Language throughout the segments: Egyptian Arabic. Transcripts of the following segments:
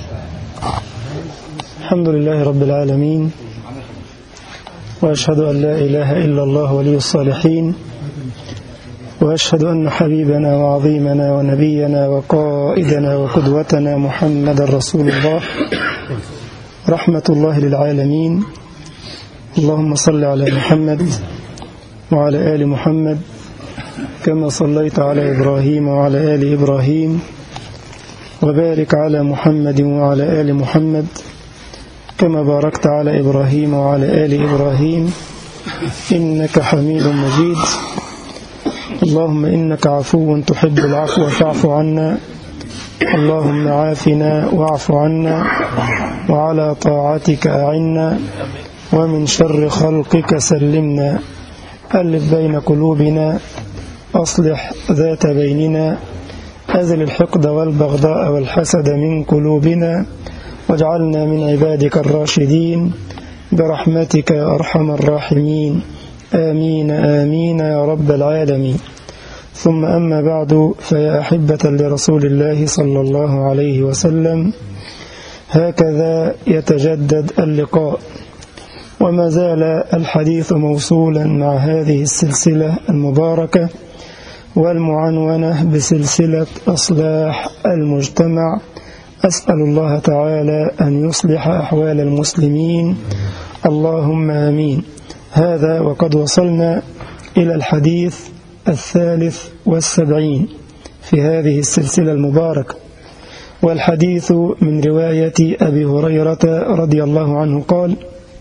الحمد لله رب العالمين وأشهد أن لا إله إلا الله ولي الصالحين وأشهد أن حبيبنا وعظيمنا ونبينا وقائدنا وقدوتنا محمد رسول الله رحمة الله للعالمين اللهم صل على محمد وعلى آل محمد كما صليت على إبراهيم وعلى آل إبراهيم وبارك على محمد وعلى آل محمد كما باركت على إبراهيم وعلى آل إبراهيم إنك حميد مجيد اللهم إنك عفو تحب العفو فاعف عنا اللهم عافنا واعف عنا وعلى طاعتك أعنا ومن شر خلقك سلمنا ألف بين قلوبنا أصلح ذات بيننا أزل الحقد والبغضاء والحسد من قلوبنا واجعلنا من عبادك الراشدين برحمتك يا أرحم الراحمين آمين آمين يا رب العالمين ثم أما بعد فيا أحبة لرسول الله صلى الله عليه وسلم هكذا يتجدد اللقاء وما زال الحديث موصولا مع هذه السلسلة المباركة والمعنونة بسلسلة أصلاح المجتمع أسأل الله تعالى أن يصلح أحوال المسلمين اللهم آمين هذا وقد وصلنا إلى الحديث الثالث والسبعين في هذه السلسلة المباركة والحديث من رواية أبي هريرة رضي الله عنه قال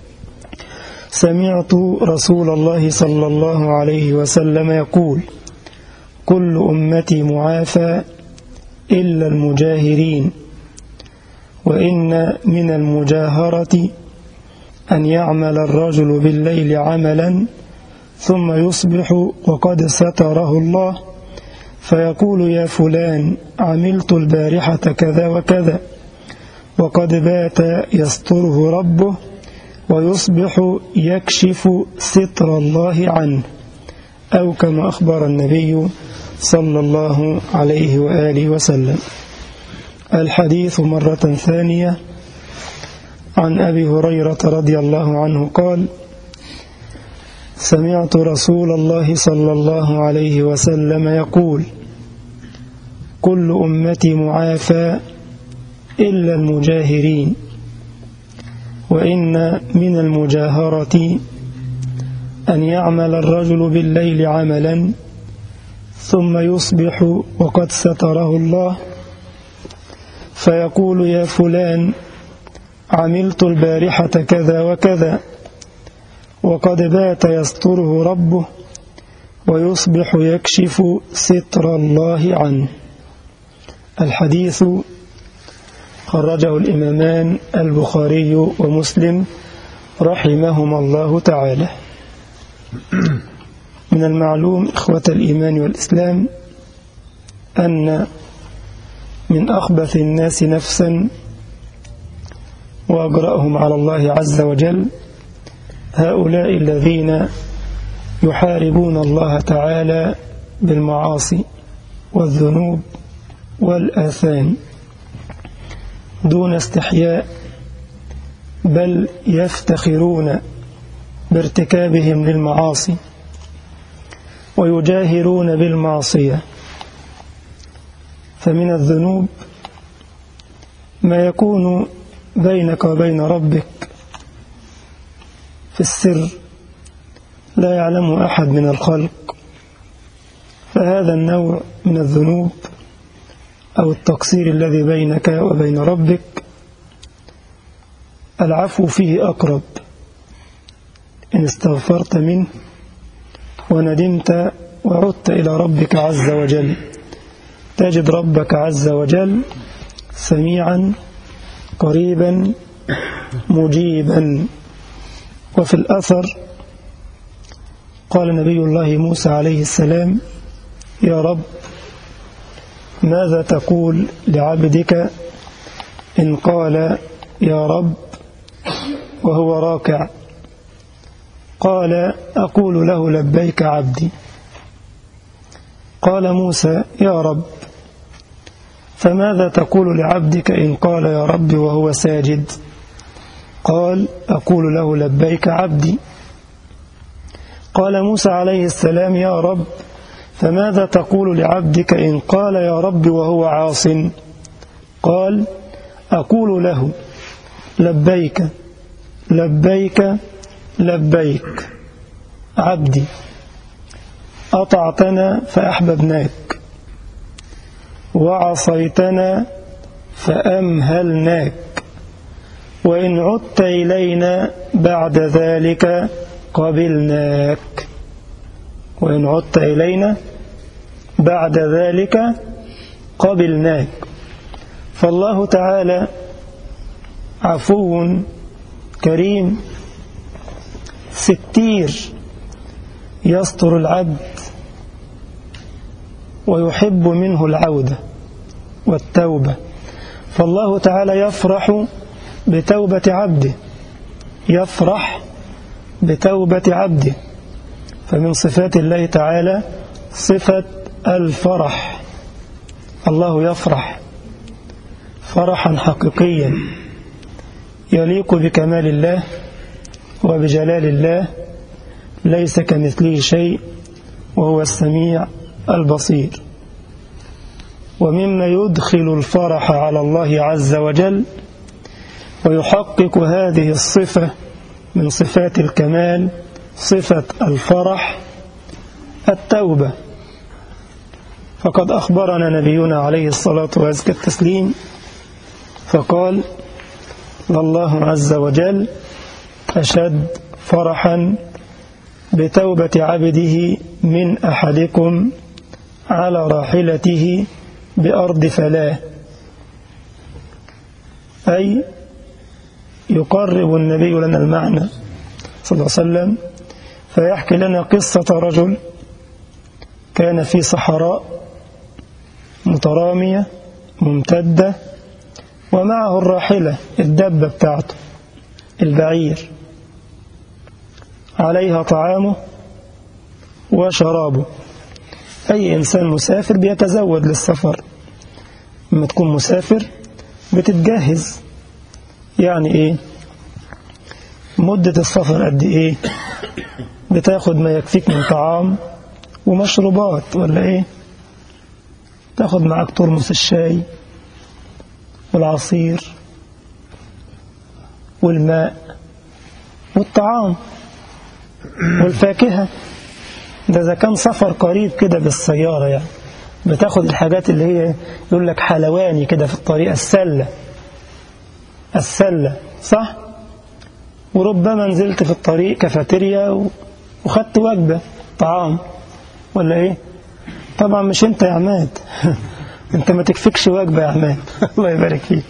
سمعت رسول الله صلى الله عليه وسلم يقول كل أمتي معافى إلا المجاهرين وإن من المجاهرة أن يعمل الرجل بالليل عملا ثم يصبح وقد ستره الله فيقول يا فلان عملت البارحة كذا وكذا وقد بات يستره ربه ويصبح يكشف ستر الله عنه أو كما أخبر النبي صلى الله عليه وآله وسلم الحديث مرة ثانية عن أبي هريرة رضي الله عنه قال سمعت رسول الله صلى الله عليه وسلم يقول كل أمتي معافى إلا المجاهرين وإن من المجاهرة أن يعمل الرجل بالليل عملا ثم يصبح وقد ستره الله فيقول يا فلان عملت البارحة كذا وكذا وقد بات يستره ربه ويصبح يكشف ستر الله عنه الحديث خرجه الإمامان البخاري ومسلم رحمهما الله تعالى من المعلوم إخوة الإيمان والإسلام أن من أخبث الناس نفسا وأجرأهم على الله عز وجل هؤلاء الذين يحاربون الله تعالى بالمعاصي والذنوب والآثام دون استحياء بل يفتخرون بارتكابهم للمعاصي ويجاهرون بالمعصية فمن الذنوب ما يكون بينك وبين ربك في السر لا يعلم أحد من الخلق فهذا النوع من الذنوب أو التقصير الذي بينك وبين ربك العفو فيه أقرب إن استغفرت منه وندمت وعدت إلى ربك عز وجل تجد ربك عز وجل سميعا قريبا مجيبا وفي الأثر قال نبي الله موسى عليه السلام يا رب ماذا تقول لعبدك إن قال يا رب وهو راكع قال أقول له لبيك عبدي قال موسى يا رب فماذا تقول لعبدك إن قال يا رب وهو ساجد قال أقول له لبيك عبدي قال موسى عليه السلام يا رب فماذا تقول لعبدك إن قال يا رب وهو عاص قال أقول له لبيك لبيك لبيك عبدي أطعتنا فأحببناك وعصيتنا فأمهلناك وإن عدت إلينا بعد ذلك قبلناك وإن عدت إلينا بعد ذلك قبلناك فالله تعالى عفو كريم ستير يستر العبد ويحب منه العودة والتوبة فالله تعالى يفرح بتوبة عبده يفرح بتوبة عبده فمن صفات الله تعالى صفة الفرح الله يفرح فرحا حقيقيا يليق بكمال الله وبجلال الله ليس كمثله شيء وهو السميع البصير ومما يدخل الفرح على الله عز وجل ويحقق هذه الصفة من صفات الكمال صفة الفرح التوبة فقد أخبرنا نبينا عليه الصلاة وأزكى التسليم فقال لله عز وجل أشد فرحا بتوبة عبده من أحدكم على راحلته بأرض فلاه أي يقرب النبي لنا المعنى صلى الله عليه وسلم فيحكي لنا قصة رجل كان في صحراء مترامية ممتدة ومعه الراحلة الدبة بتاعته البعير عليها طعامه وشرابه أي إنسان مسافر بيتزود للسفر لما تكون مسافر بتتجهز يعني إيه مدة السفر قد إيه بتاخد ما يكفيك من طعام ومشروبات ولا إيه تاخد معاك ترمس الشاي والعصير والماء والطعام والفاكهة ده إذا كان سفر قريب كده بالسيارة يعني بتاخد الحاجات اللي هي يقول لك حلواني كده في الطريق السلة السلة صح وربما نزلت في الطريق كافيتيريا وخدت وجبة طعام ولا ايه طبعا مش انت يا عماد انت ما تكفيكش وجبة يا عماد الله يبارك فيك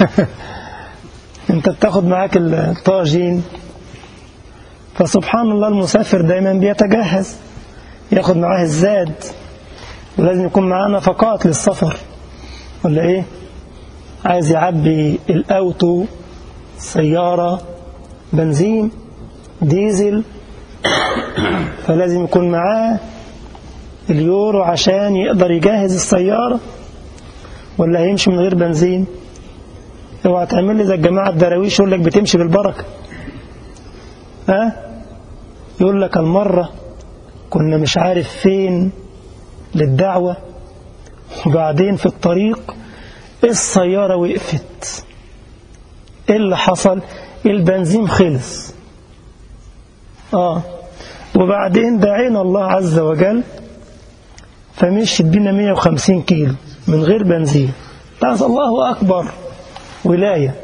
انت بتاخد معاك الطاجين فسبحان الله المسافر دايما بيتجهز ياخد معاه الزاد ولازم يكون معاه نفقات للسفر ولا ايه عايز يعبي الاوتو سيارة بنزين ديزل فلازم يكون معاه اليورو عشان يقدر يجهز السيارة ولا هيمشي من غير بنزين اوعى تعمل لي زي الجماعة الدراويش يقول لك بتمشي بالبركة ها يقول لك المرة كنا مش عارف فين للدعوة وبعدين في الطريق السيارة وقفت ايه اللي حصل البنزين خلص اه وبعدين دعينا الله عز وجل فمشيت بينا 150 كيلو من غير بنزين بس الله أكبر ولاية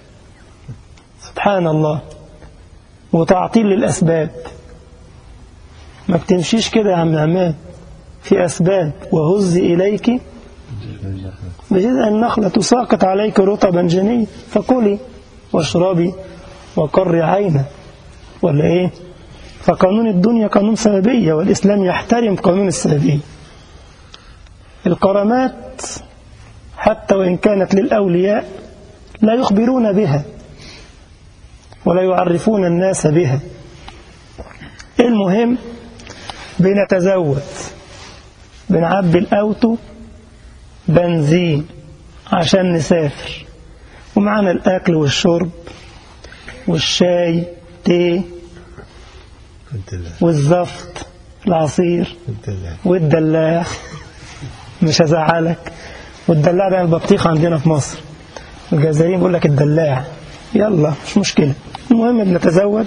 سبحان الله وتعطيل للأسباب ما بتمشيش كده يا عم عماد في أسباب وهز إليك بجذع النخلة تساقط عليك رطبا جنيا فكلي واشربي وقري عينا ولا ايه فقانون الدنيا قانون سببية والإسلام يحترم قانون السببية الكرامات حتى وإن كانت للأولياء لا يخبرون بها ولا يعرفون الناس بها المهم بنتزود بنعبي الأوتو بنزين عشان نسافر ومعانا الأكل والشرب والشاي تي والزفت العصير والدلاع مش هزعلك والدلاع ده البطيخ عندنا في مصر الجزائريين بيقول لك الدلاع يلا مش مشكلة المهم بنتزود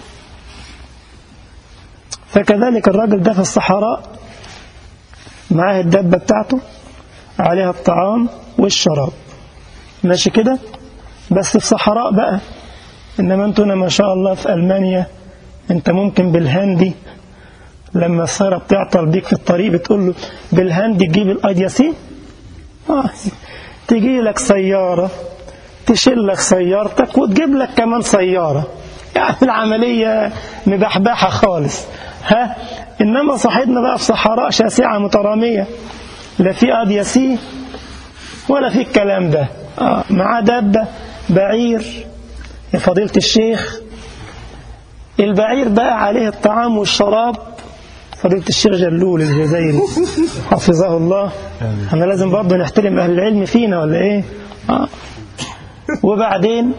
فكذلك الراجل ده في الصحراء معاه الدبة بتاعته عليها الطعام والشراب ماشي كده بس في صحراء بقى إنما أنتنا ما شاء الله في ألمانيا أنت ممكن بالهاندي لما السيارة بتعطل بيك في الطريق بتقول له بالهاندي تجيب الأدياسين آه. تجي لك سيارة تشيل لك سيارتك وتجيب لك كمان سيارة يعني العملية مبحبحة خالص ها إنما صاحبنا بقى في صحراء شاسعة مترامية لا في أدياسي ولا في الكلام ده آه معاه دابة بعير يا فضيلة الشيخ البعير بقى عليه الطعام والشراب فضيلة الشيخ جلول الجزائري حفظه الله احنا لازم برضه نحترم أهل العلم فينا ولا إيه آه. وبعدين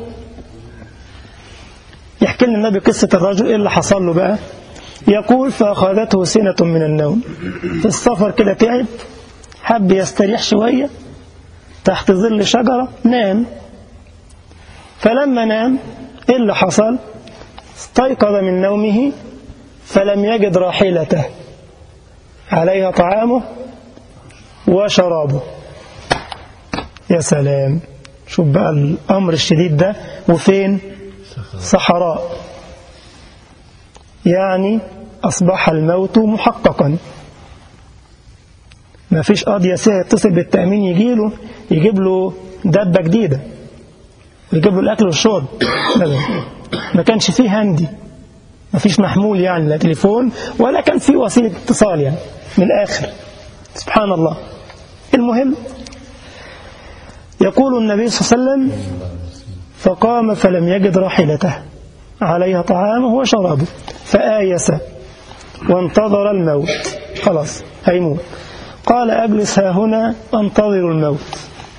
يحكي لنا النبي قصة الرجل إيه اللي حصل له بقى يقول فأخذته سنة من النوم في السفر كده تعب حب يستريح شوية تحت ظل شجرة نام فلما نام إيه اللي حصل استيقظ من نومه فلم يجد راحلته عليها طعامه وشرابه يا سلام شوف بقى الأمر الشديد ده وفين صحراء يعني أصبح الموت محققا ما فيش قاضي يسير يتصل بالتأمين يجي له يجيب له دابة جديدة يجيب له الأكل والشرب ما كانش فيه هندي ما فيش محمول يعني لا تليفون ولا كان فيه وسيلة اتصال يعني من الآخر سبحان الله المهم يقول النبي صلى الله عليه وسلم فقام فلم يجد راحلته عليها طعامه وشرابه فآيس وانتظر الموت خلاص هيموت قال أجلس ها هنا أنتظر الموت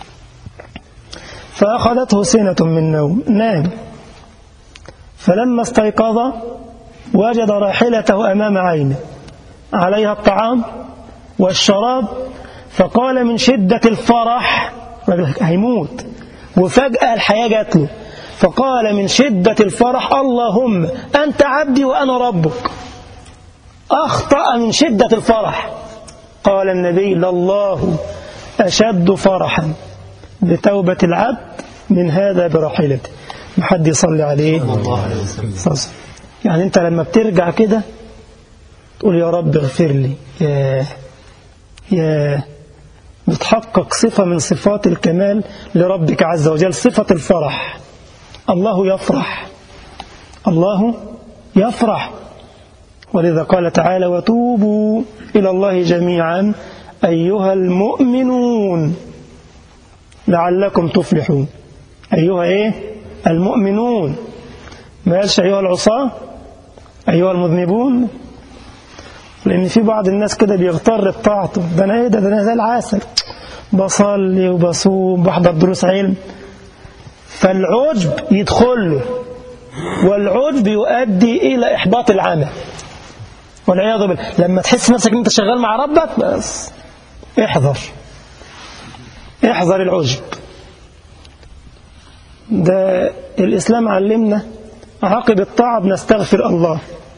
فأخذته سنة من نوم نام فلما استيقظ وجد راحلته أمام عينه عليها الطعام والشراب فقال من شدة الفرح هيموت وفجأة الحياة جات له فقال من شدة الفرح اللهم أنت عبدي وأنا ربك أخطأ من شدة الفرح قال النبي لله أشد فرحا بتوبة العبد من هذا براحلته محد يصلي عليه صلى يعني أنت لما بترجع كده تقول يا رب اغفر لي يا يا بتحقق صفة من صفات الكمال لربك عز وجل صفة الفرح الله يفرح الله يفرح ولذا قال تعالى وتوبوا إلى الله جميعا أيها المؤمنون لعلكم تفلحون أيها إيه المؤمنون ما قالش أيها العصاة أيها المذنبون لأن في بعض الناس كده بيغتر بطاعته ده أنا إيه ده, ده أنا زي العسل بصلي وبصوم بحضر دروس علم فالعجب يدخل له والعجب يؤدي إلى إحباط العمل والعياذ بالله لما تحس نفسك أنت شغال مع ربك بس احذر احذر العجب ده الإسلام علمنا عقب الطاعة بنستغفر الله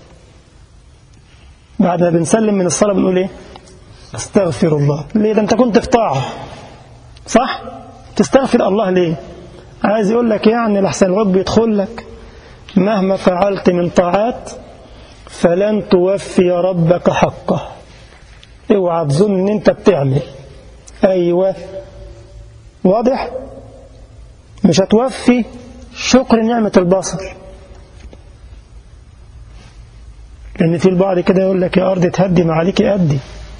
بعد ما بنسلم من الصلاة بنقول ايه استغفر الله ليه ده انت كنت في طاعة صح تستغفر الله ليه عايز يقول لك يعني لحسن العجب يدخل لك مهما فعلت من طاعات فلن توفي ربك حقه اوعى تظن ان انت بتعمل ايوه واضح مش هتوفي شكر نعمة البصر لأن في البعض كده يقول لك يا أرض تهدي ما عليك أدي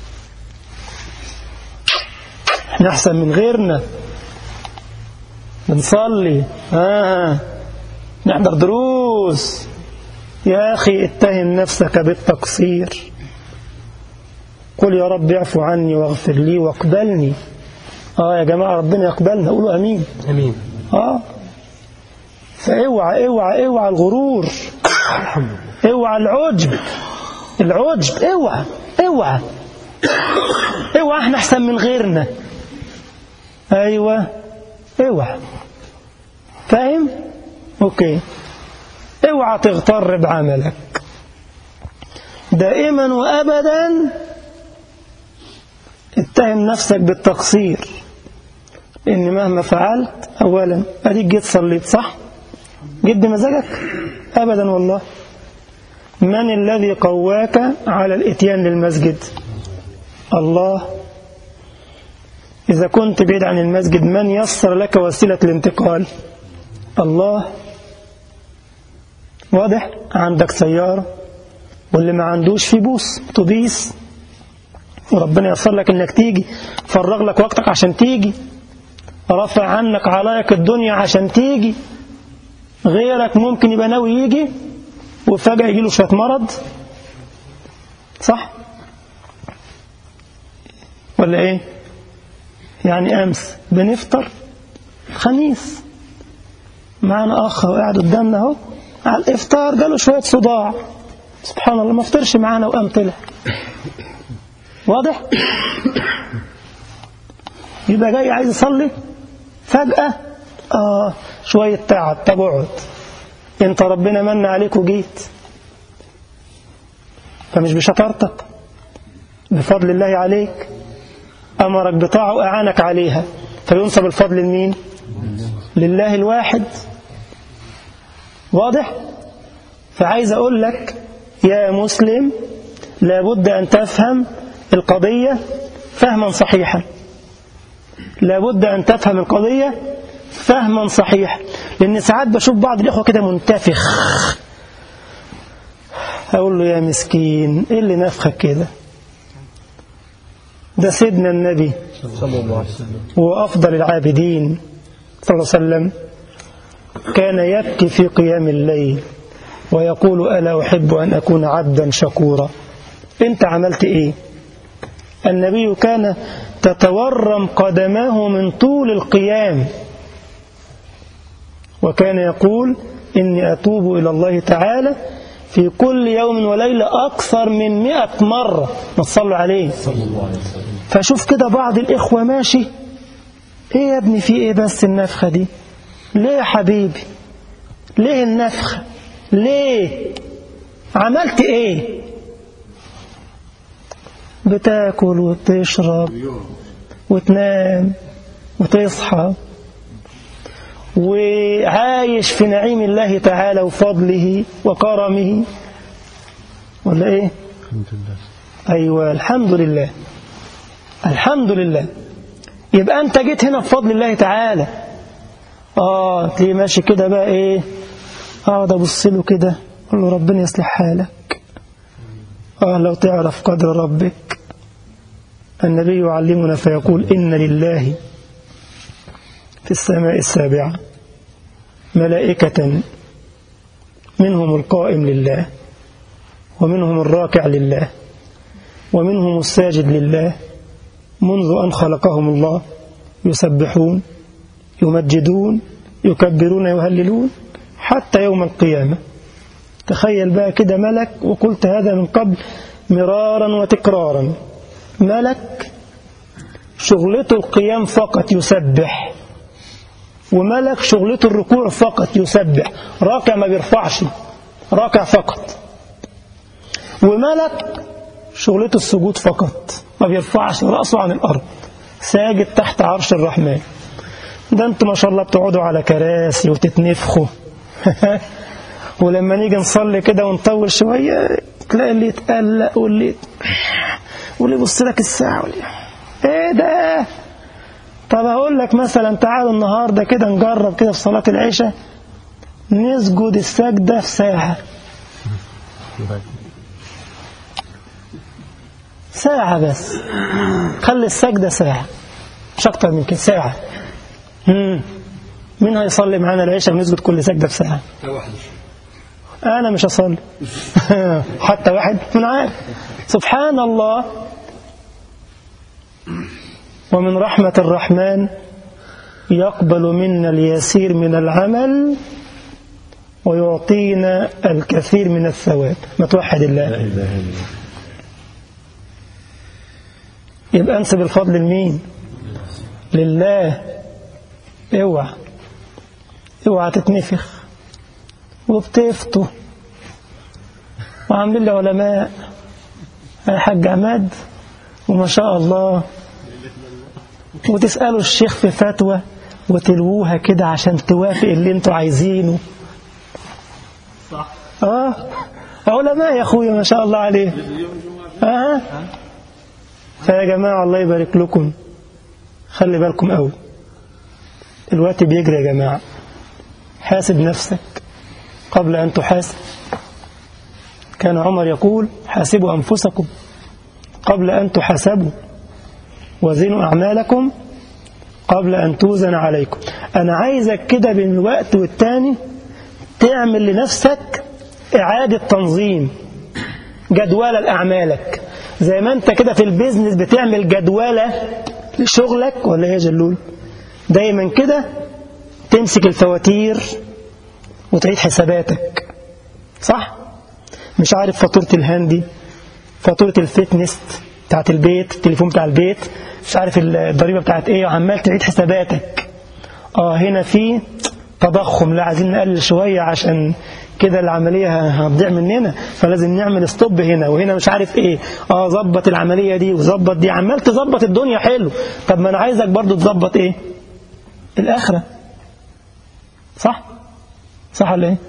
احنا أحسن من غيرنا بنصلي آه. نحضر دروس يا أخي اتهم نفسك بالتقصير قل يا رب اعفو عني واغفر لي واقبلني اه يا جماعة ربنا يقبلنا قولوا امين امين اه فاوعى اوعى اوعى الغرور اوعى العجب العجب اوعى اوعى اوعى احنا احسن من غيرنا ايوه اوعى فاهم اوكي اوعى تغتر بعملك دائما وابدا اتهم نفسك بالتقصير ان مهما فعلت اولا اديك جيت صليت صح جيت بمزاجك ابدا والله من الذي قواك على الاتيان للمسجد الله إذا كنت بعيد عن المسجد من يسر لك وسيلة الانتقال الله واضح عندك سيارة واللي ما عندوش في بوس اتوبيس وربنا يسر لك انك تيجي فرغ لك وقتك عشان تيجي رفع عنك علايق الدنيا عشان تيجي غيرك ممكن يبقى ناوي يجي وفجأة يجي له شوية مرض صح ولا ايه يعني امس بنفطر خميس معانا اخ قاعد قدامنا اهو على الافطار جاله شويه صداع سبحان الله ما فطرش معانا وقام طلع واضح يبقى جاي عايز يصلي فجأة آه شوية تعب طب اقعد انت ربنا من عليك وجيت فمش بشطارتك بفضل الله عليك أمرك بطاعة وأعانك عليها فينصب الفضل لمين لله الواحد واضح فعايز أقول لك يا مسلم لابد أن تفهم القضية فهما صحيحا لابد أن تفهم القضية فهما صحيحا لأن ساعات بشوف بعض الإخوة كده منتفخ أقول له يا مسكين إيه اللي نفخك كده ده سيدنا النبي صلى الله عليه وسلم وأفضل العابدين صلى الله عليه وسلم كان يبكي في قيام الليل ويقول ألا أحب أن أكون عبدا شكورا أنت عملت إيه النبي كان تتورم قدماه من طول القيام وكان يقول إني أتوب إلى الله تعالى في كل يوم وليلة أكثر من مئة مرة ما تصلوا عليه صلى الله عليه وسلم فشوف كده بعض الإخوة ماشي إيه يا ابني في إيه بس النفخة دي ليه يا حبيبي ليه النفخة ليه عملت إيه بتاكل وتشرب وتنام وتصحى وعايش في نعيم الله تعالى وفضله وكرمه ولا ايه الحمد لله ايوه الحمد لله الحمد لله يبقى انت جيت هنا بفضل الله تعالى اه تلاقيه ماشي كده بقى ايه اقعد ابص له كده اقول له ربنا يصلح حالك اه لو تعرف قدر ربك النبي يعلمنا فيقول ان لله في السماء السابعه ملائكه منهم القائم لله ومنهم الراكع لله ومنهم الساجد لله منذ أن خلقهم الله يسبحون يمجدون يكبرون يهللون حتى يوم القيامة تخيل بقى كده ملك وقلت هذا من قبل مرارا وتكرارا ملك شغلته القيام فقط يسبح وملك شغلته الركوع فقط يسبح راكع ما بيرفعش راكع فقط وملك شغلته السجود فقط ما بيرفعش رأسه عن الأرض ساجد تحت عرش الرحمن ده انتوا ما شاء الله بتقعدوا على كراسي وتتنفخوا ولما نيجي نصلي كده ونطول شوية تلاقي اللي يتقلق واللي واللي يبص لك الساعة واللي ايه ده طب هقول لك مثلا تعالوا النهارده كده نجرب كده في صلاة العشاء نسجد السجدة في ساعة ساعة بس خلي السجدة ساعة مش أكتر من كده ساعة مم. مين هيصلي معانا العشاء ونسجد كل سجدة في ساعة أنا مش هصلي حتى واحد من عارف سبحان الله ومن رحمة الرحمن يقبل منا اليسير من العمل ويعطينا الكثير من الثواب ما توحد الله لا إله إلا الله يبقى انسب الفضل لمين لله اوعى اوعى تتنفخ وبتفطوا وعاملين لي علماء يا حاج عماد وما شاء الله وتسألوا الشيخ في فتوى وتلووها كده عشان توافق اللي انتوا عايزينه صح اه علماء يا اخويا ما شاء الله عليه اه فيا جماعة الله يبارك لكم خلي بالكم قوي الوقت بيجري يا جماعة حاسب نفسك قبل أن تحاسب كان عمر يقول حاسبوا أنفسكم قبل أن تحاسبوا وزنوا أعمالكم قبل أن توزن عليكم أنا عايزك كده بين الوقت والتاني تعمل لنفسك إعادة تنظيم جدولة لأعمالك زي ما أنت كده في البيزنس بتعمل جدولة لشغلك ولا إيه يا جلول دايما كده تمسك الفواتير وتعيد حساباتك صح مش عارف فاتورة الهاندي فاتورة الفتنس بتاعت البيت التليفون بتاع البيت مش عارف الضريبة بتاعت ايه وعمال تعيد حساباتك اه هنا في تضخم لا عايزين نقلل شوية عشان كده العملية هتضيع مننا فلازم نعمل ستوب هنا وهنا مش عارف ايه اه ظبط العملية دي وظبط دي عمال تظبط الدنيا حلو طب ما انا عايزك برضو تظبط ايه الآخرة صح صح ولا ايه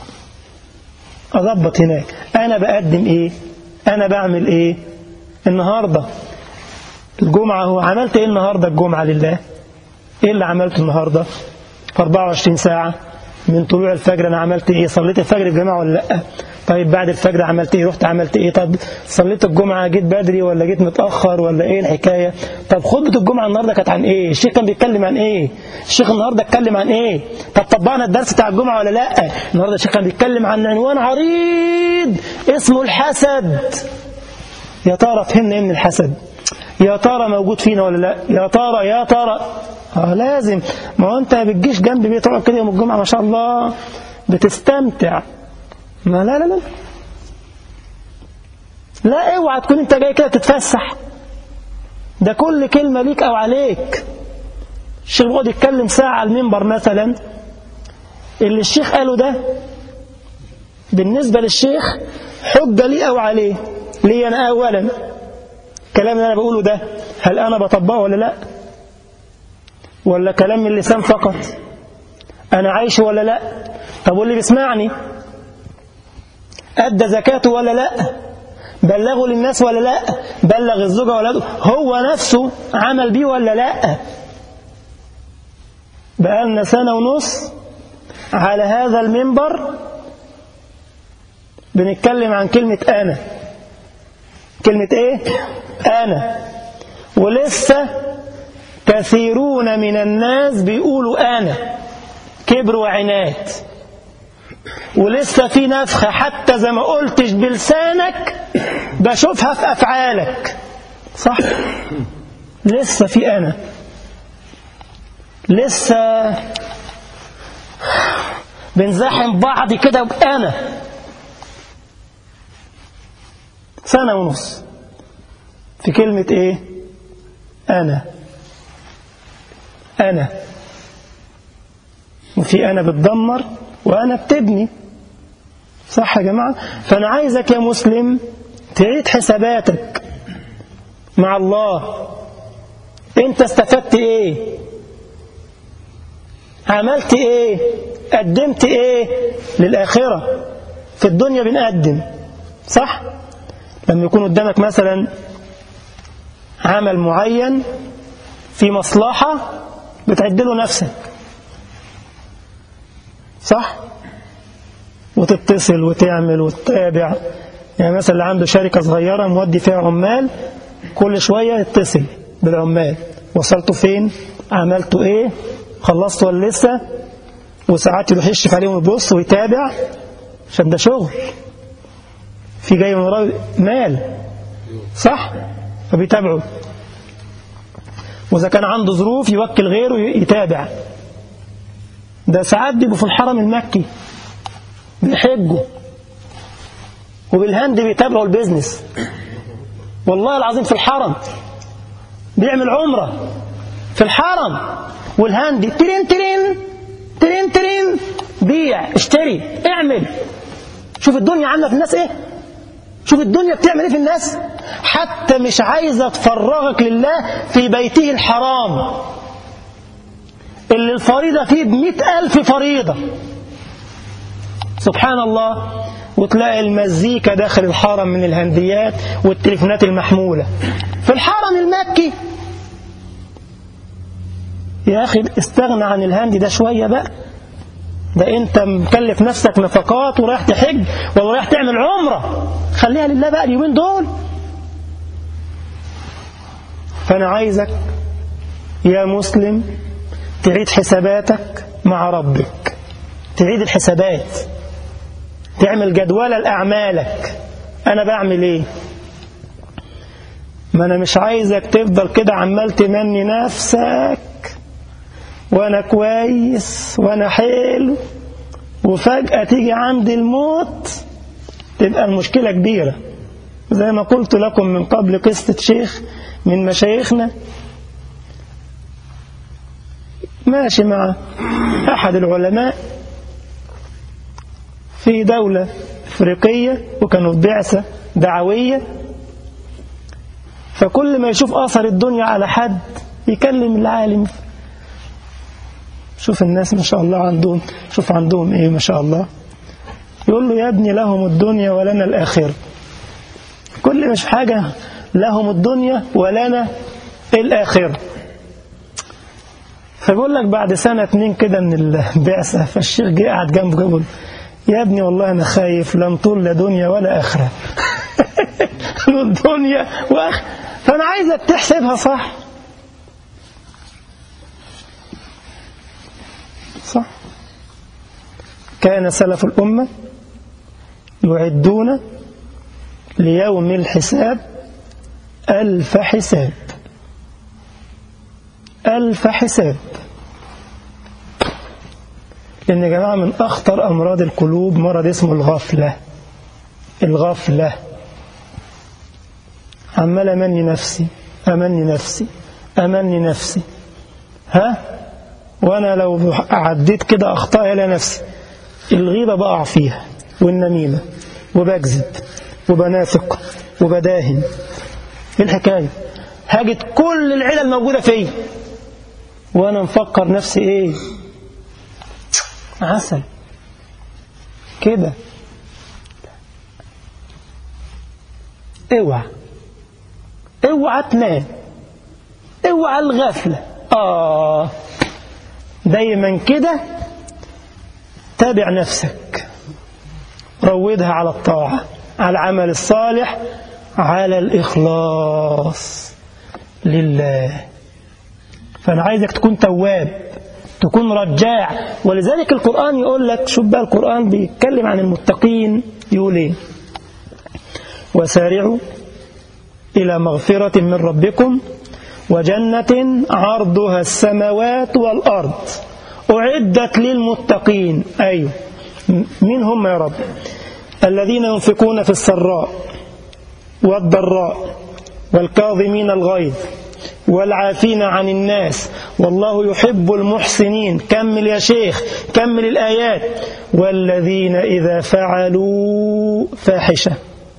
أضبط هناك أنا بقدم إيه أنا بعمل إيه النهاردة الجمعة هو عملت إيه النهاردة الجمعة لله إيه اللي عملته النهاردة في 24 ساعة من طلوع الفجر أنا عملت إيه صليت الفجر يا جماعة ولا لأ طيب بعد الفجر عملت إيه رحت عملت إيه طب صليت الجمعة جيت بدري ولا جيت متأخر ولا إيه الحكاية طب خطبة الجمعة النهاردة كانت عن إيه الشيخ كان بيتكلم عن إيه الشيخ النهاردة اتكلم عن إيه طب طبقنا الدرس بتاع الجمعة ولا لأ النهاردة الشيخ كان بيتكلم عن عنوان عريض اسمه الحسد يا ترى فهمنا إيه من الحسد يا ترى موجود فينا ولا لا يا ترى يا ترى اه لازم ما هو انت بتجيش جنب بيه تقعد كده يوم الجمعه ما شاء الله بتستمتع ما لا لا لا لا اوعى تكون انت جاي كده تتفسح ده كل كلمه ليك او عليك الشيخ بيقعد يتكلم ساعه على المنبر مثلا اللي الشيخ قاله ده بالنسبه للشيخ حجه لي او عليه لي انا اولا الكلام اللي انا بقوله ده هل انا بطبقه ولا لا ولا كلام من اللسان فقط انا عايش ولا لا طب واللي بيسمعني ادى زكاته ولا لا بلغه للناس ولا لا بلغ الزوجة ولا لا هو نفسه عمل بيه ولا لا بقالنا سنة ونص على هذا المنبر بنتكلم عن كلمة أنا كلمة إيه؟ أنا ولسه كثيرون من الناس بيقولوا أنا كبر وعناد ولسه في نفخة حتى زي ما قلتش بلسانك بشوفها في أفعالك صح؟ لسه في أنا لسه بنزاحم بعض كده بأنا سنة ونص في كلمة إيه أنا أنا وفي أنا بتدمر وأنا بتبني صح يا جماعة فأنا عايزك يا مسلم تعيد حساباتك مع الله أنت استفدت إيه عملت إيه قدمت إيه للآخرة في الدنيا بنقدم صح لما يكون قدامك مثلا عمل معين في مصلحة بتعدله نفسك صح وتتصل وتعمل وتتابع يعني مثلا اللي عنده شركة صغيرة مودي فيها عمال كل شوية يتصل بالعمال وصلتوا فين عملتوا ايه خلصتوا ولا لسه وساعات يروح يشرف عليهم يبص ويتابع عشان ده شغل في جاي من وراه مال صح فبيتابعوا وإذا كان عنده ظروف يوكل غيره يتابع ده ساعات بيبقوا في الحرم المكي بيحجوا وبالهند بيتابعوا البيزنس والله العظيم في الحرم بيعمل عمرة في الحرم والهندي ترين ترين ترين ترين بيع اشتري اعمل شوف الدنيا عامله في الناس ايه شوف الدنيا بتعمل ايه في الناس حتى مش عايزه تفرغك لله في بيته الحرام اللي الفريضة فيه بمئة ألف فريضة سبحان الله وتلاقي المزيكا داخل الحرم من الهنديات والتليفونات المحمولة في الحرم المكي يا أخي استغنى عن الهندي ده شوية بقى ده انت مكلف نفسك نفقات ورايح تحج ولا رايح تعمل عمرة خليها لله بقى اليومين دول فأنا عايزك يا مسلم تعيد حساباتك مع ربك تعيد الحسابات تعمل جدولة لأعمالك أنا بعمل إيه ما أنا مش عايزك تفضل كده عمال تمني نفسك وأنا كويس وأنا حلو وفجأة تيجي عند الموت تبقى المشكلة كبيرة زي ما قلت لكم من قبل قصة شيخ من مشايخنا ماشي مع أحد العلماء في دولة أفريقية وكانوا بعثة دعوية فكل ما يشوف أثر الدنيا على حد يكلم العالم شوف الناس ما شاء الله عندهم شوف عندهم ايه ما شاء الله يقول له يا ابني لهم الدنيا ولنا الآخرة كل مش حاجة لهم الدنيا ولنا الآخرة فبيقول لك بعد سنة اتنين كده من البعثة فالشيخ جه قاعد جنبه يقول يا ابني والله أنا خايف لن طول لا دنيا ولا آخرة الدنيا وآخرة فأنا عايزك تحسبها صح صح كان سلف الأمة يعدون ليوم الحساب ألف حساب ألف حساب لأن يا جماعة من أخطر أمراض القلوب مرض اسمه الغفلة الغفلة عمال أمني نفسي أمني نفسي أمني نفسي ها وأنا لو عديت كده أخطاء إلى نفسي الغيبة بقع فيها والنميمة وبكذب وبنافق وبداهن ايه الحكاية هاجد كل العلل موجودة فيا وانا مفكر نفسي ايه عسل كده اوعى اوعى تنام اوعى الغفلة اه دايما كده تابع نفسك روضها على الطاعة على العمل الصالح على الإخلاص لله فأنا عايزك تكون تواب تكون رجاع ولذلك القرآن يقول لك شوف بقى القرآن بيتكلم عن المتقين يقول ايه وسارعوا إلى مغفرة من ربكم وجنة عرضها السماوات والأرض أعدت للمتقين أيوه مين هم يا رب الذين ينفقون في السراء والضراء والكاظمين الغيظ والعافين عن الناس والله يحب المحسنين كمل يا شيخ كمل الآيات والذين إذا فعلوا فاحشة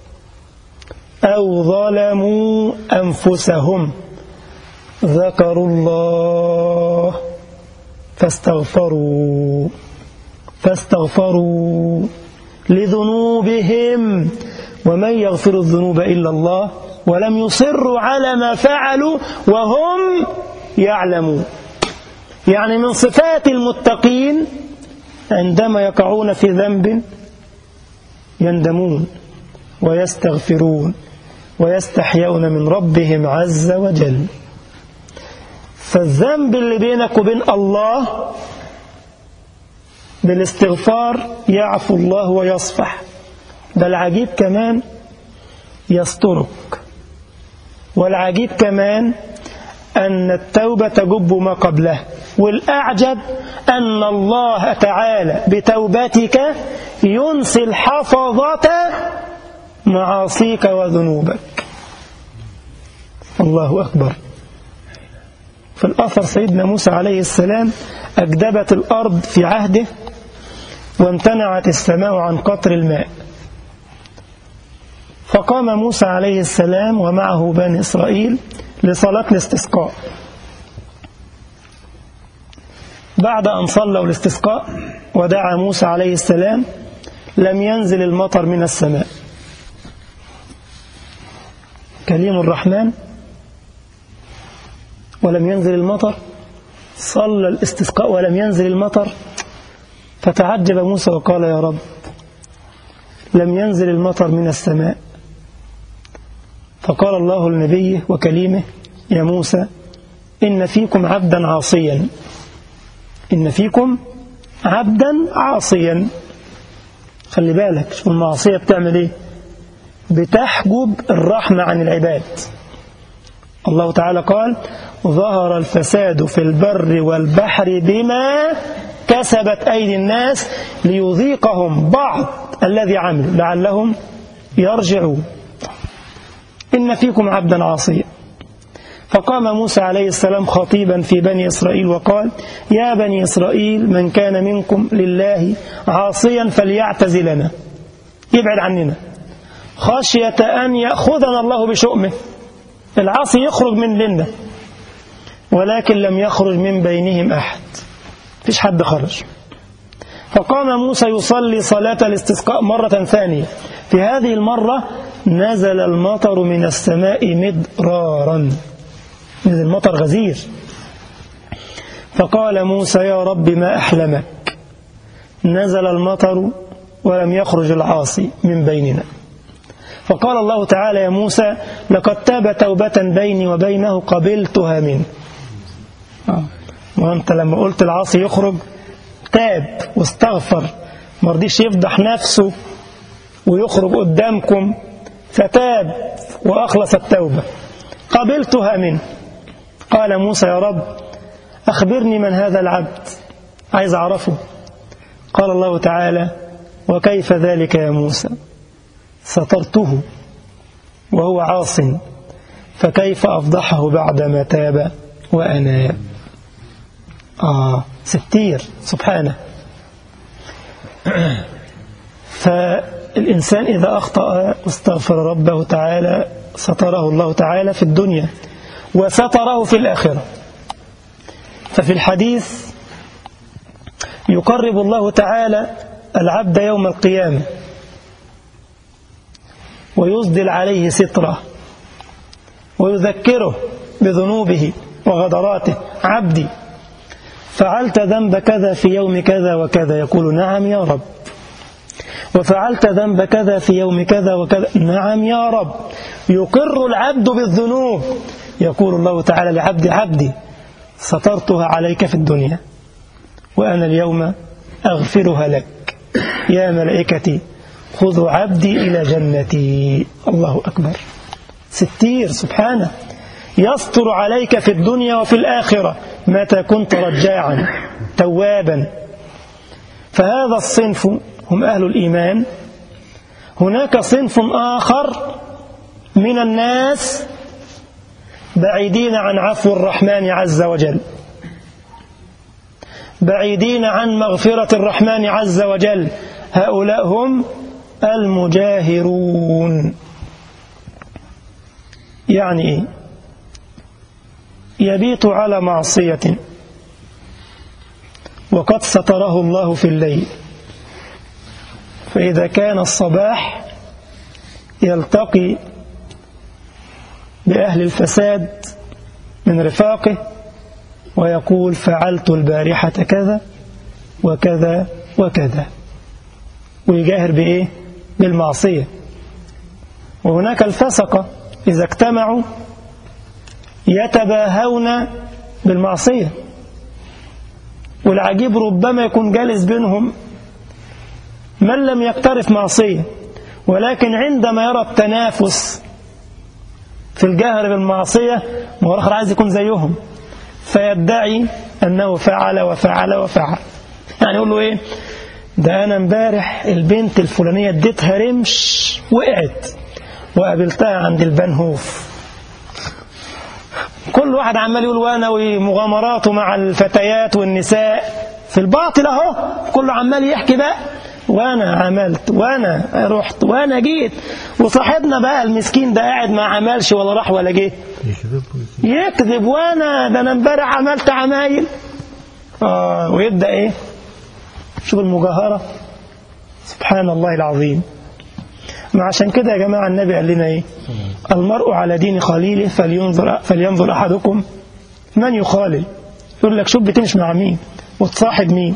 أو ظلموا أنفسهم ذكروا الله فاستغفروا فاستغفروا لذنوبهم ومن يغفر الذنوب إلا الله ولم يصروا على ما فعلوا وهم يعلمون يعني من صفات المتقين عندما يقعون في ذنب يندمون ويستغفرون ويستحيون من ربهم عز وجل فالذنب اللي بينك وبين الله بالاستغفار يعفو الله ويصفح بل عجيب كمان يسترك والعجيب كمان أن التوبة تجب ما قبله والأعجب أن الله تعالى بتوبتك ينسي الحفظة معاصيك وذنوبك الله أكبر في الأثر سيدنا موسى عليه السلام أجدبت الأرض في عهده وامتنعت السماء عن قطر الماء فقام موسى عليه السلام ومعه بني إسرائيل لصلاة الاستسقاء بعد أن صلوا الاستسقاء ودعا موسى عليه السلام لم ينزل المطر من السماء كليم الرحمن ولم ينزل المطر صلى الاستسقاء ولم ينزل المطر فتعجب موسى وقال يا رب لم ينزل المطر من السماء فقال الله لنبيه وكليمه يا موسى إن فيكم عبدا عاصيا إن فيكم عبدا عاصيا خلي بالك شوف المعصية بتعمل ايه بتحجب الرحمة عن العباد الله تعالى قال ظهر الفساد في البر والبحر بما كسبت أيدي الناس ليذيقهم بعض الذي عملوا لعلهم يرجعون إن فيكم عبدا عاصيا فقام موسى عليه السلام خطيبا في بني إسرائيل وقال يا بني إسرائيل من كان منكم لله عاصيا فليعتزلنا يبعد عننا خشية أن يأخذنا الله بشؤمه العاصي يخرج من لنا ولكن لم يخرج من بينهم أحد فيش حد خرج فقام موسى يصلي صلاة الاستسقاء مرة ثانية في هذه المرة نزل المطر من السماء مدرارا نزل المطر غزير فقال موسى يا رب ما أحلمك نزل المطر ولم يخرج العاصي من بيننا فقال الله تعالى يا موسى لقد تاب توبة بيني وبينه قبلتها منه وانت لما قلت العاصي يخرج تاب واستغفر ما رضيش يفضح نفسه ويخرج قدامكم فتاب وأخلص التوبة قبلتها منه قال موسى يا رب أخبرني من هذا العبد عايز أعرفه قال الله تعالى وكيف ذلك يا موسى سترته وهو عاص فكيف أفضحه بعدما تاب وأناب آه ستير سبحانه فالإنسان إذا أخطأ واستغفر ربه تعالى ستره الله تعالى في الدنيا وستره في الآخرة ففي الحديث يقرب الله تعالى العبد يوم القيامة ويسدل عليه ستره ويذكره بذنوبه وغدراته عبدي فعلت ذنب كذا في يوم كذا وكذا يقول نعم يا رب وفعلت ذنب كذا في يوم كذا وكذا نعم يا رب يقر العبد بالذنوب يقول الله تعالى لعبدي عبدي سترتها عليك في الدنيا وأنا اليوم أغفرها لك يا ملائكتي خذوا عبدي إلى جنتي الله أكبر ستير سبحانه يستر عليك في الدنيا وفي الآخرة متى كنت رجاعا توابا فهذا الصنف هم أهل الإيمان هناك صنف آخر من الناس بعيدين عن عفو الرحمن عز وجل بعيدين عن مغفرة الرحمن عز وجل هؤلاء هم المجاهرون يعني إيه يبيت على معصية وقد ستره الله في الليل فإذا كان الصباح يلتقي بأهل الفساد من رفاقه ويقول فعلت البارحة كذا وكذا وكذا ويجاهر بإيه؟ بالمعصية وهناك الفسقة إذا اجتمعوا يتباهون بالمعصية والعجيب ربما يكون جالس بينهم من لم يقترف معصية ولكن عندما يرى التنافس في الجهر بالمعصية والآخر عايز يكون زيهم فيدعي أنه فعل وفعل وفعل يعني يقول له إيه ده أنا امبارح البنت الفلانية اديتها رمش وقعت وقابلتها عند البنهوف كل واحد عمال يقول وانا ومغامراته مع الفتيات والنساء في الباطل اهو كله عمال يحكي بقى وانا عملت وانا رحت وانا جيت وصاحبنا بقى المسكين ده قاعد ما عملش ولا راح ولا جه يكذب يكذب وانا ده انا امبارح عملت عمايل اه ويبدا ايه شوف المجاهره سبحان الله العظيم ما عشان كده يا جماعه النبي قال لنا ايه المرء على دين خليله فلينظر فلينظر احدكم من يخالل يقول لك شوف بتمشي مع مين وتصاحب مين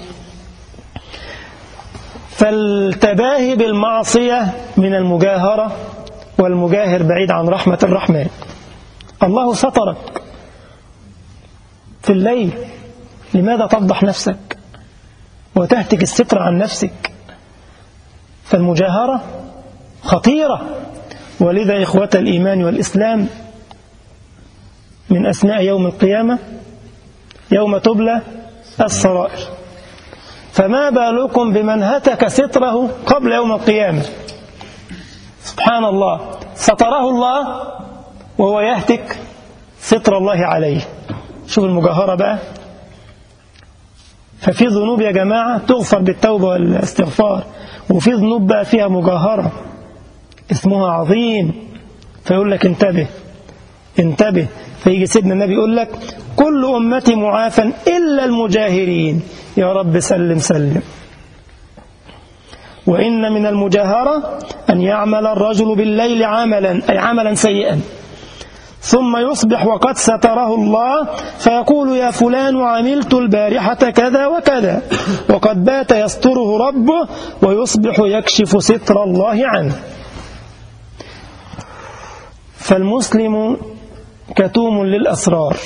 فالتباهي بالمعصيه من المجاهره والمجاهر بعيد عن رحمه الرحمن الله سترك في الليل لماذا تفضح نفسك وتهتك الستر عن نفسك فالمجاهرة خطيرة ولذا إخوة الإيمان والإسلام من أسماء يوم القيامة يوم تبلى السرائر فما بالكم بمن هتك ستره قبل يوم القيامة سبحان الله ستره الله وهو يهتك ستر الله عليه شوف المجاهرة بقى ففي ذنوب يا جماعة تغفر بالتوبة والاستغفار وفي ذنوب بقى فيها مجاهرة اسمها عظيم فيقول لك انتبه انتبه فيجي سيدنا النبي يقول لك كل أمتي معافى إلا المجاهرين يا رب سلم سلم وإن من المجاهرة أن يعمل الرجل بالليل عملا أي عملا سيئا ثم يصبح وقد ستره الله فيقول يا فلان عملت البارحة كذا وكذا وقد بات يستره ربه ويصبح يكشف ستر الله عنه فالمسلم كتوم للأسرار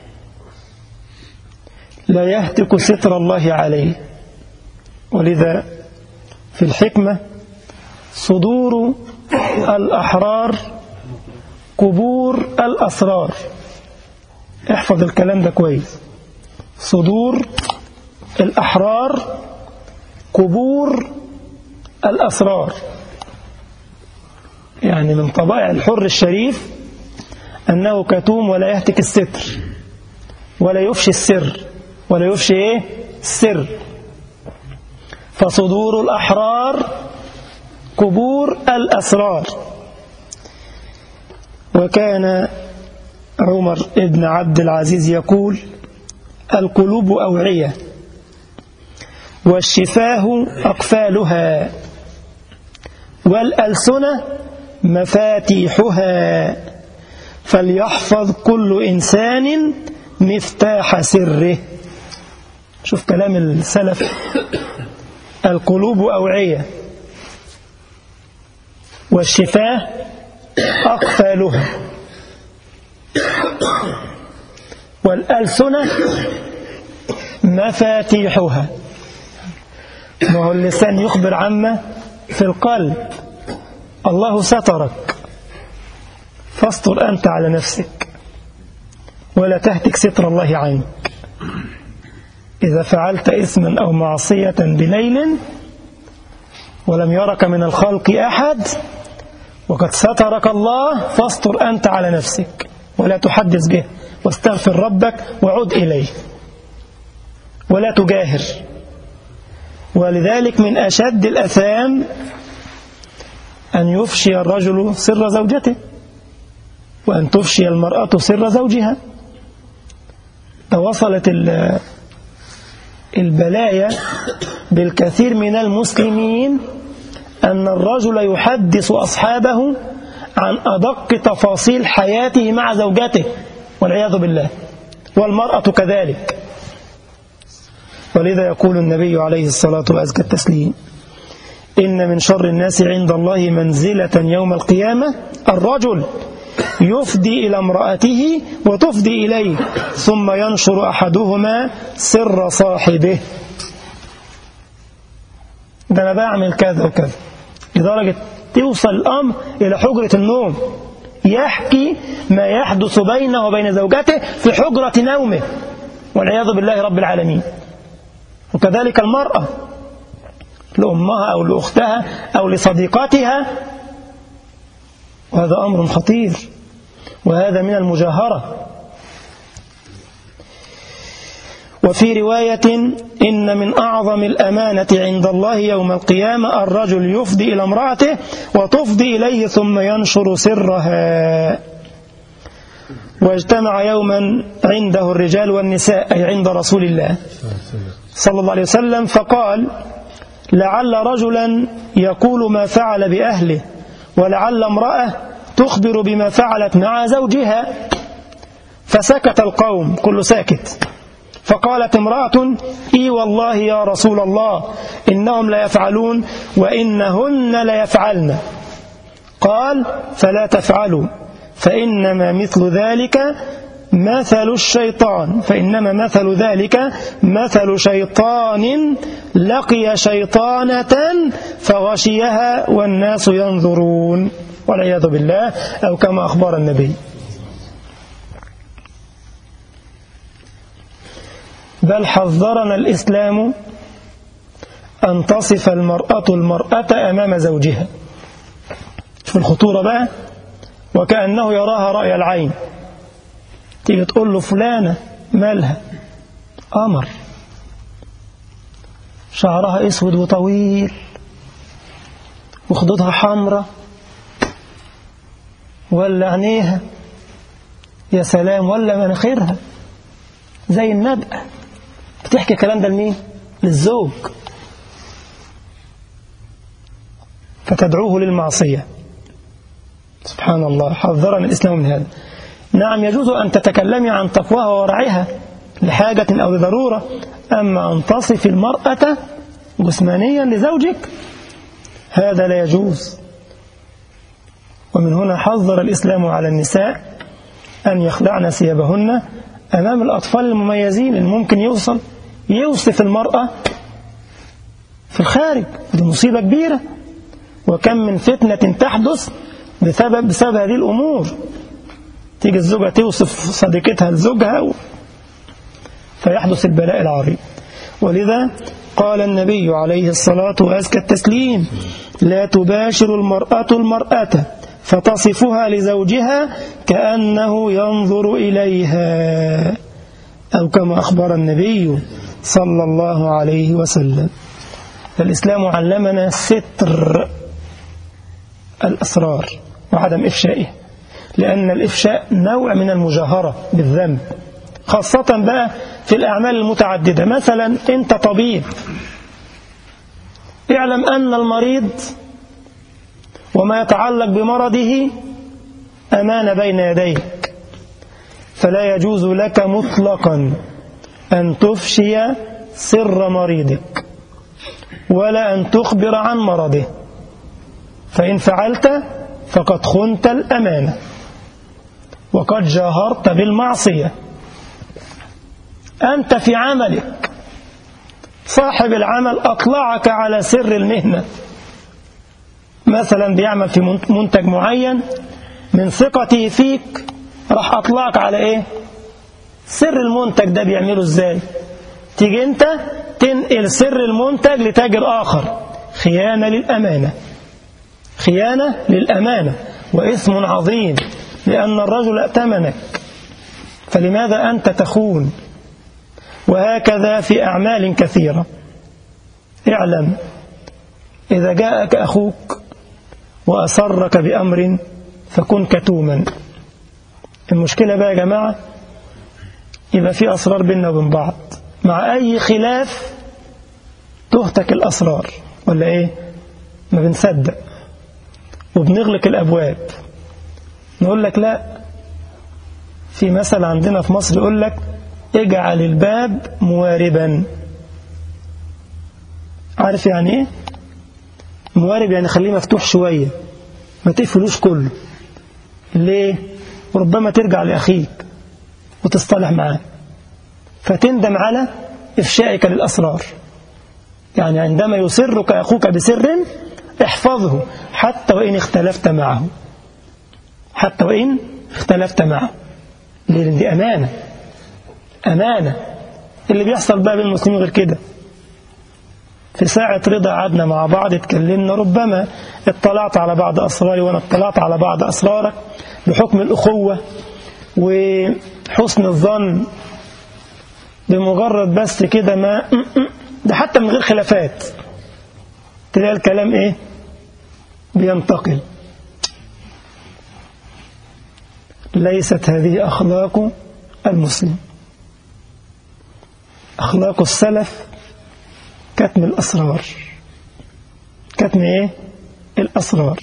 لا يهتك ستر الله عليه ولذا في الحكمة صدور الأحرار قبور الأسرار احفظ الكلام ده كويس صدور الأحرار قبور الأسرار يعني من طبائع الحر الشريف أنه كتوم ولا يهتك الستر ولا يفشي السر ولا يفشي إيه السر فصدور الأحرار قبور الأسرار وكان عمر بن عبد العزيز يقول القلوب أوعية والشفاه أقفالها والألسنة مفاتيحها فليحفظ كل إنسان مفتاح سره شوف كلام السلف القلوب أوعية والشفاه أقفالها والألسنة مفاتيحها وهو اللسان يخبر عما في القلب الله سترك فاستر أنت على نفسك ولا تهتك ستر الله عنك إذا فعلت إثما أو معصية بليل ولم يرك من الخلق أحد وقد سترك الله فاستر أنت على نفسك ولا تحدث به واستغفر ربك وعد إليه ولا تجاهر ولذلك من أشد الأثام أن يفشي الرجل سر زوجته وأن تفشي المرأة سر زوجها توصلت البلايا بالكثير من المسلمين أن الرجل يحدث أصحابه عن أدق تفاصيل حياته مع زوجته والعياذ بالله والمرأة كذلك ولذا يقول النبي عليه الصلاة وأزكى التسليم إن من شر الناس عند الله منزلة يوم القيامة الرجل يفدي إلى امرأته وتفدي إليه ثم ينشر أحدهما سر صاحبه ده أنا بعمل كذا وكذا لدرجة توصل الأمر إلى حجرة النوم يحكي ما يحدث بينه وبين زوجته في حجرة نومه والعياذ بالله رب العالمين وكذلك المرأة لأمها أو لأختها أو لصديقاتها وهذا أمر خطير وهذا من المجاهرة وفي رواية إن من أعظم الأمانة عند الله يوم القيامة الرجل يفضي إلى امرأته وتفضي إليه ثم ينشر سرها واجتمع يوما عنده الرجال والنساء أي عند رسول الله صلى الله عليه وسلم فقال لعل رجلا يقول ما فعل بأهله ولعل امرأة تخبر بما فعلت مع زوجها فسكت القوم كل ساكت فقالت امرأة إي والله يا رسول الله إنهم ليفعلون وإنهن ليفعلن قال فلا تفعلوا فإنما مثل ذلك مثل الشيطان فإنما مثل ذلك مثل شيطان لقي شيطانة فغشيها والناس ينظرون والعياذ بالله أو كما أخبر النبي بل حذرنا الإسلام أن تصف المرأة المرأة أمام زوجها شوف الخطورة بقى وكأنه يراها رأي العين تيجي تقول له فلانة مالها قمر شعرها اسود وطويل وخدودها حمرة ولا عينيها يا سلام ولا مناخيرها زي النبأ بتحكي الكلام ده لمين للزوج فتدعوه للمعصية سبحان الله حذرنا الإسلام من هذا نعم يجوز أن تتكلمي عن تقواها وورعها لحاجة أو لضرورة أما أن تصف المرأة جسمانيا لزوجك هذا لا يجوز ومن هنا حذر الإسلام على النساء أن يخلعن ثيابهن أمام الأطفال المميزين اللي ممكن يوصل يوصف المرأة في الخارج دي مصيبة كبيرة وكم من فتنة تحدث بسبب, بسبب هذه الأمور تيجي الزوجة توصف صديقتها لزوجها و... فيحدث البلاء العظيم ولذا قال النبي عليه الصلاة وأزكى التسليم لا تباشر المرأة المرأة فتصفها لزوجها كأنه ينظر إليها أو كما أخبر النبي صلى الله عليه وسلم الإسلام علمنا ستر الأسرار وعدم إفشائه لأن الإفشاء نوع من المجاهرة بالذنب خاصة بقى في الأعمال المتعددة مثلا أنت طبيب اعلم أن المريض وما يتعلق بمرضه أمان بين يديك فلا يجوز لك مطلقا أن تفشي سر مريضك ولا أن تخبر عن مرضه فإن فعلت فقد خنت الأمانة وقد جاهرت بالمعصية أنت في عملك صاحب العمل أطلعك على سر المهنة مثلا بيعمل في منتج معين من ثقته فيك راح أطلعك على إيه سر المنتج ده بيعمله إزاي تيجي أنت تنقل سر المنتج لتاجر آخر خيانة للأمانة خيانة للأمانة وإثم عظيم لأن الرجل ائتمنك فلماذا أنت تخون وهكذا في أعمال كثيرة اعلم إذا جاءك أخوك وأسرك بأمر فكن كتوما المشكلة بقى يا جماعة يبقى في أسرار بيننا وبين بعض مع أي خلاف تهتك الأسرار ولا إيه ما بنصدق وبنغلق الأبواب نقول لك لا في مثل عندنا في مصر يقول لك اجعل الباب مواربا عارف يعني ايه موارب يعني خليه مفتوح شوية ما تقفلوش كله ليه ربما ترجع لأخيك وتصطلح معاه فتندم على إفشائك للأسرار يعني عندما يسرك أخوك بسر احفظه حتى وإن اختلفت معه حتى وإن اختلفت معه ليه؟ لأن دي أمانة أمانة اللي بيحصل بقى بين المسلمين غير كده في ساعة رضا قعدنا مع بعض اتكلمنا ربما اطلعت على بعض أسراري وأنا اطلعت على بعض أسرارك بحكم الأخوة وحسن الظن بمجرد بس كده ما ده حتى من غير خلافات تلاقي الكلام ايه بينتقل ليست هذه أخلاق المسلم أخلاق السلف كتم الأسرار كتم إيه؟ الأسرار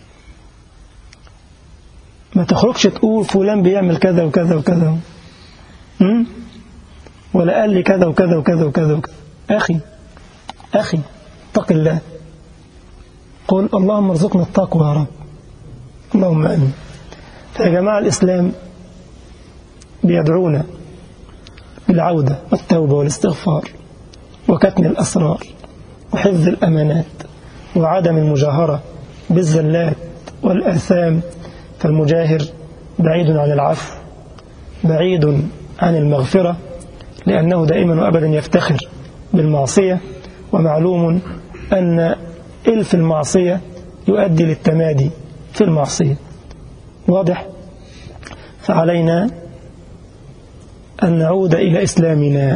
ما تخرجش تقول فلان بيعمل كذا وكذا وكذا م? ولا قال لي كذا وكذا وكذا وكذا وكذا أخي أخي اتق الله قل اللهم ارزقنا التقوى يا رب اللهم امين يا جماعه الاسلام بيدعونا بالعوده والتوبه والاستغفار وكتم الاسرار وحفظ الامانات وعدم المجاهره بالزلات والاثام فالمجاهر بعيد عن العفو بعيد عن المغفره لانه دائما وابدا يفتخر بالمعصيه ومعلوم ان إلف المعصية يؤدي للتمادي في المعصية واضح فعلينا أن نعود إلى إسلامنا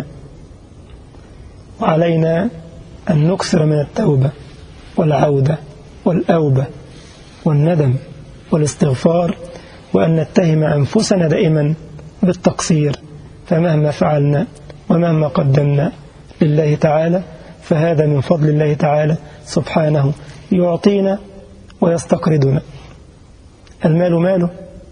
وعلينا أن نكثر من التوبة والعودة والأوبة والندم والاستغفار وأن نتهم أنفسنا دائما بالتقصير فمهما فعلنا ومهما قدمنا لله تعالى فهذا من فضل الله تعالى سبحانه يعطينا ويستقرضنا المال ماله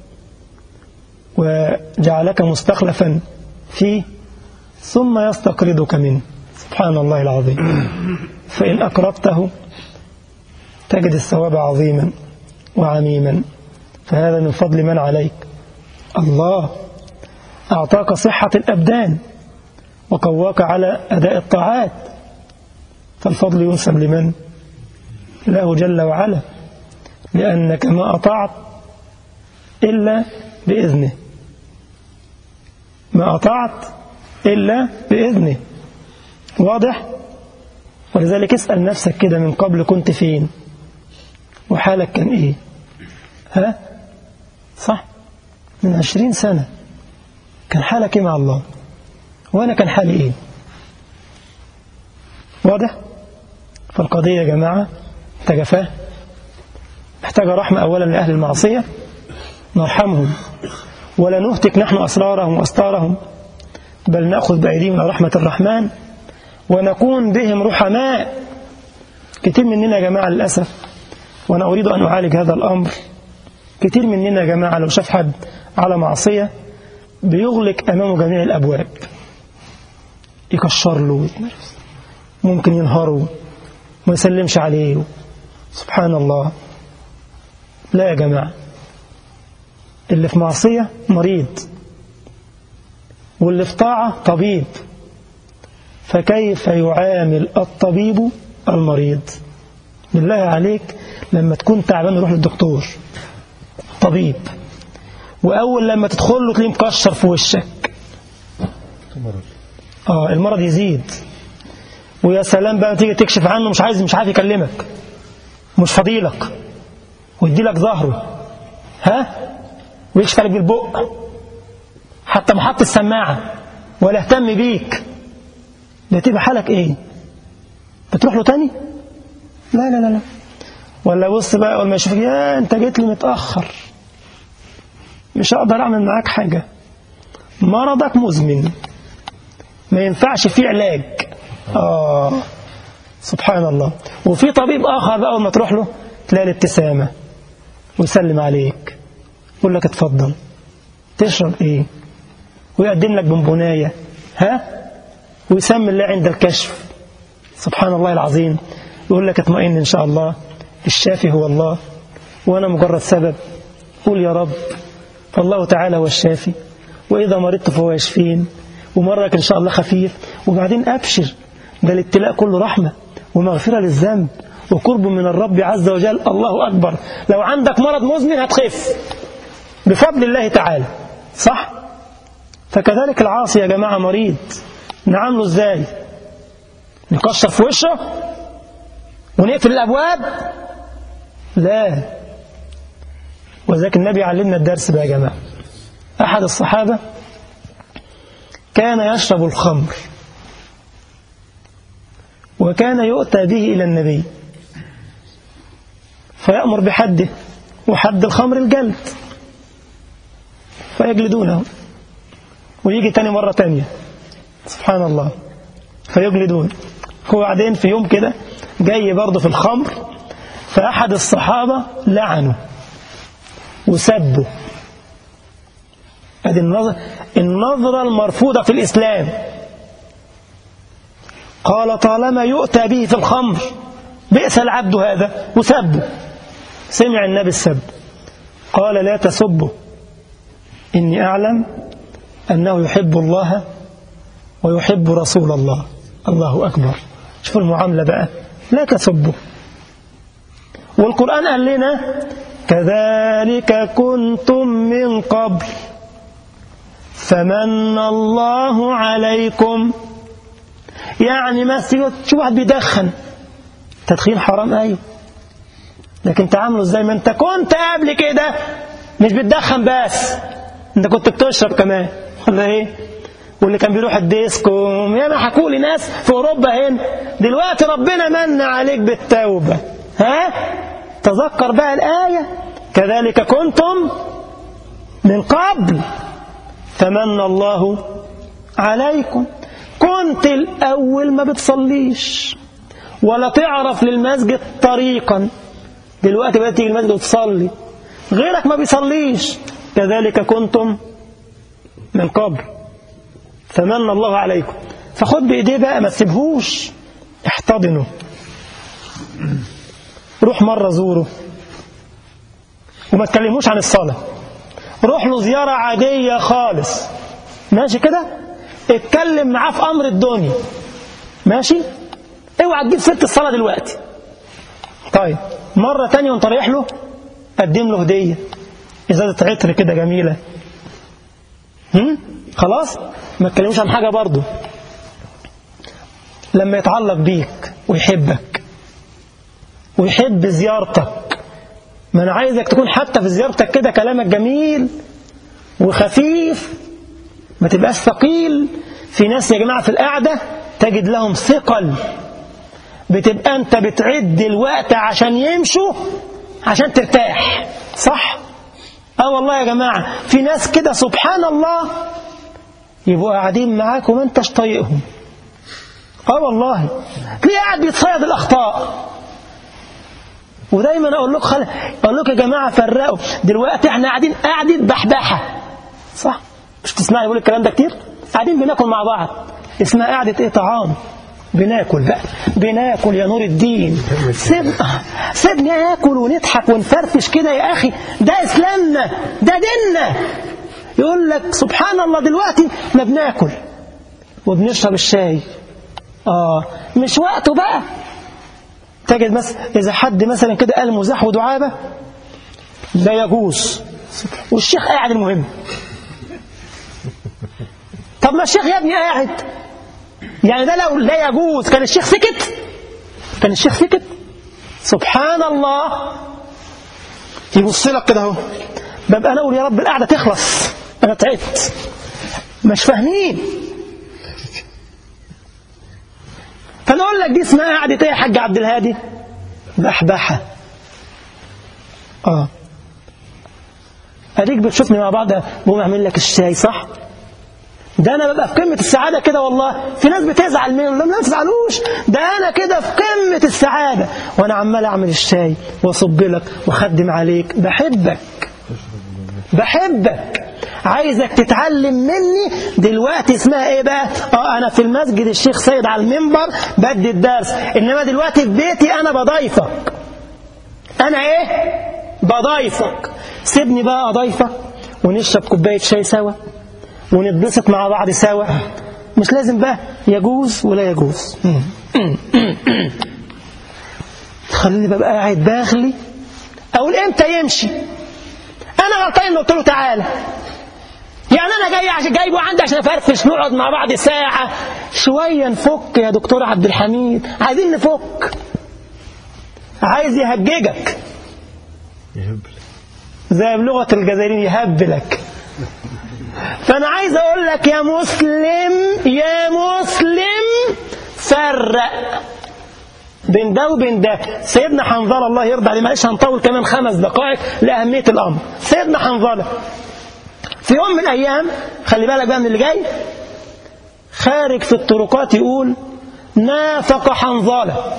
وجعلك مستخلفا فيه ثم يستقرضك منه سبحان الله العظيم فإن أقرضته تجد الثواب عظيما وعميما فهذا من فضل من عليك الله أعطاك صحة الأبدان وقواك على أداء الطاعات فالفضل ينسب لمن؟ له جل وعلا لأنك ما أطعت إلا بإذنه ما أطعت إلا بإذنه واضح؟ ولذلك اسأل نفسك كده من قبل كنت فين وحالك كان إيه ها صح من عشرين سنة كان حالك إيه مع الله وأنا كان حالي إيه واضح فالقضية يا جماعة محتاجة فهم محتاجة رحمة أولا لأهل المعصية نرحمهم ولا نهتك نحن أسرارهم وأستارهم بل نأخذ بأيديهم إلى رحمة الرحمن ونكون بهم رحماء كتير مننا يا جماعة للأسف وأنا أريد أن أعالج هذا الأمر كتير مننا يا جماعة لو شاف حد على معصية بيغلق أمامه جميع الأبواب يكشر له ممكن ينهاره ما يسلمش عليه سبحان الله لا يا جماعة اللي في معصية مريض واللي في طاعة طبيب فكيف يعامل الطبيب المريض بالله عليك لما تكون تعبان روح للدكتور طبيب وأول لما تدخل له تلاقيه مكشر في وشك آه المرض يزيد ويا سلام بقى تيجي تكشف عنه مش عايز مش عارف يكلمك مش فضيلك ويدي لك ظهره ها ويكشف عليك بالبق حتى محط السماعة ولا اهتم بيك ده تبقى حالك ايه بتروح له تاني لا لا لا لا ولا بص بقى اول ما يشوفك يا انت جيت لي متاخر مش هقدر اعمل معاك حاجه مرضك مزمن ما ينفعش فيه علاج آه سبحان الله وفي طبيب آخر بقى أول ما تروح له تلاقي الابتسامة ويسلم عليك يقول لك اتفضل تشرب ايه ويقدم لك بونبوناية ها ويسمي الله عند الكشف سبحان الله العظيم يقول لك اطمئن إن شاء الله الشافي هو الله وأنا مجرد سبب قول يا رب فالله تعالى هو الشافي وإذا مرضت فهو يشفين ومرك إن شاء الله خفيف وبعدين أبشر ده الابتلاء كله رحمة ومغفرة للذنب وقرب من الرب عز وجل الله أكبر لو عندك مرض مزمن هتخف بفضل الله تعالى صح فكذلك العاصي يا جماعة مريض نعامله ازاي نكشر في وشه ونقفل الأبواب لا وذلك النبي علمنا الدرس بقى يا جماعة أحد الصحابة كان يشرب الخمر وكان يؤتى به إلى النبي فيأمر بحده وحد الخمر الجلد فيجلدونه ويجي تاني مرة تانية سبحان الله فيجلدون هو بعدين في يوم كده جاي برضه في الخمر فأحد الصحابة لعنه وسبه هذه النظرة, النظرة المرفوضة في الإسلام قال طالما يؤتى به في الخمر بئس العبد هذا وسبه سمع النبي السب قال لا تسبه إني أعلم أنه يحب الله ويحب رسول الله الله أكبر شوفوا المعاملة بقى لا تسبه والقرآن قال لنا كذلك كنتم من قبل فمن الله عليكم يعني ما شو واحد بيدخن تدخين حرام ايوه لكن تعامله ازاي ما انت كنت قبل كده مش بتدخن بس انت كنت بتشرب كمان ولا ايه واللي كان بيروح الديسكو يا ما حكوا لي ناس في اوروبا هنا دلوقتي ربنا من عليك بالتوبه ها تذكر بقى الايه كذلك كنتم من قبل فمن الله عليكم كنت الأول ما بتصليش ولا تعرف للمسجد طريقا دلوقتي بقى تيجي المسجد وتصلي غيرك ما بيصليش كذلك كنتم من قبل فمن الله عليكم فخد بإيديه بقى ما تسيبهوش احتضنه روح مرة زوره وما تكلموش عن الصلاة روح له زيارة عادية خالص ماشي كده اتكلم معاه في أمر الدنيا ماشي اوعى تجيب سيرة الصلاة دلوقتي طيب مرة تانية وانت رايح له قدم له هدية إزازة عطر كده جميلة هم؟ خلاص ما تكلموش عن حاجة برضه لما يتعلق بيك ويحبك ويحب زيارتك ما أنا عايزك تكون حتى في زيارتك كده كلامك جميل وخفيف ما تبقاش ثقيل في ناس يا جماعة في القعدة تجد لهم ثقل بتبقى أنت بتعد الوقت عشان يمشوا عشان ترتاح صح؟ اه والله يا جماعة في ناس كده سبحان الله يبقوا قاعدين معاك وما انتش طايقهم اه والله تلاقيه قاعد بيتصيد الأخطاء ودايما اقول لكم خل... اقول لكم يا جماعه فرقوا دلوقتي احنا قاعدين قاعدين بحبحه صح مش تسمعني بقول الكلام ده كتير قاعدين بناكل مع بعض اسمها قعده ايه طعام بناكل بقى بناكل يا نور الدين سيب سيبني اكل ونضحك ونفرفش كده يا اخي ده اسلامنا ده ديننا يقول لك سبحان الله دلوقتي ما بناكل وبنشرب الشاي اه مش وقته بقى تجد مثلا إذا حد مثلا كده قال مزاح ودعابة لا يجوز والشيخ قاعد المهم طب ما الشيخ يا ابني قاعد يعني ده لو لا يجوز كان الشيخ سكت كان الشيخ سكت سبحان الله يبص لك كده اهو ببقى انا اقول يا رب القعده تخلص انا تعبت مش فاهمين فانا اقول لك دي اسمها قعده ايه يا حاج عبد الهادي بحبحه اه اديك بتشوفني مع بعض بقوم اعمل لك الشاي صح ده انا ببقى في قمه السعاده كده والله في ناس بتزعل مني لا ما تزعلوش ده انا كده في قمه السعاده وانا عمال اعمل الشاي واصب لك واخدم عليك بحبك بحبك عايزك تتعلم مني دلوقتي اسمها ايه بقى اه انا في المسجد الشيخ سيد على المنبر بدي الدرس انما دلوقتي في بيتي انا بضيفك انا ايه بضيفك سيبني بقى اضيفك ونشرب كوبايه شاي سوا ونتبسط مع بعض سوا مش لازم بقى يجوز ولا يجوز خليني ببقى قاعد باغلي اقول امتى يمشي انا غلطان اني قلت له تعالى يعني انا جاي عشان جايبه عندي عشان افرفش نقعد مع بعض ساعه شويه نفك يا دكتور عبد الحميد عايزين نفك عايز يهججك يهبل زي بلغه الجزائريين يهبلك فانا عايز اقول لك يا مسلم يا مسلم فرق بين ده وبين ده سيدنا حنظله الله يرضى عليه معلش هنطول كمان خمس دقائق لاهميه الامر سيدنا حنظله في يوم من الايام خلي بالك بقى من اللي جاي خارج في الطرقات يقول نافق حنظله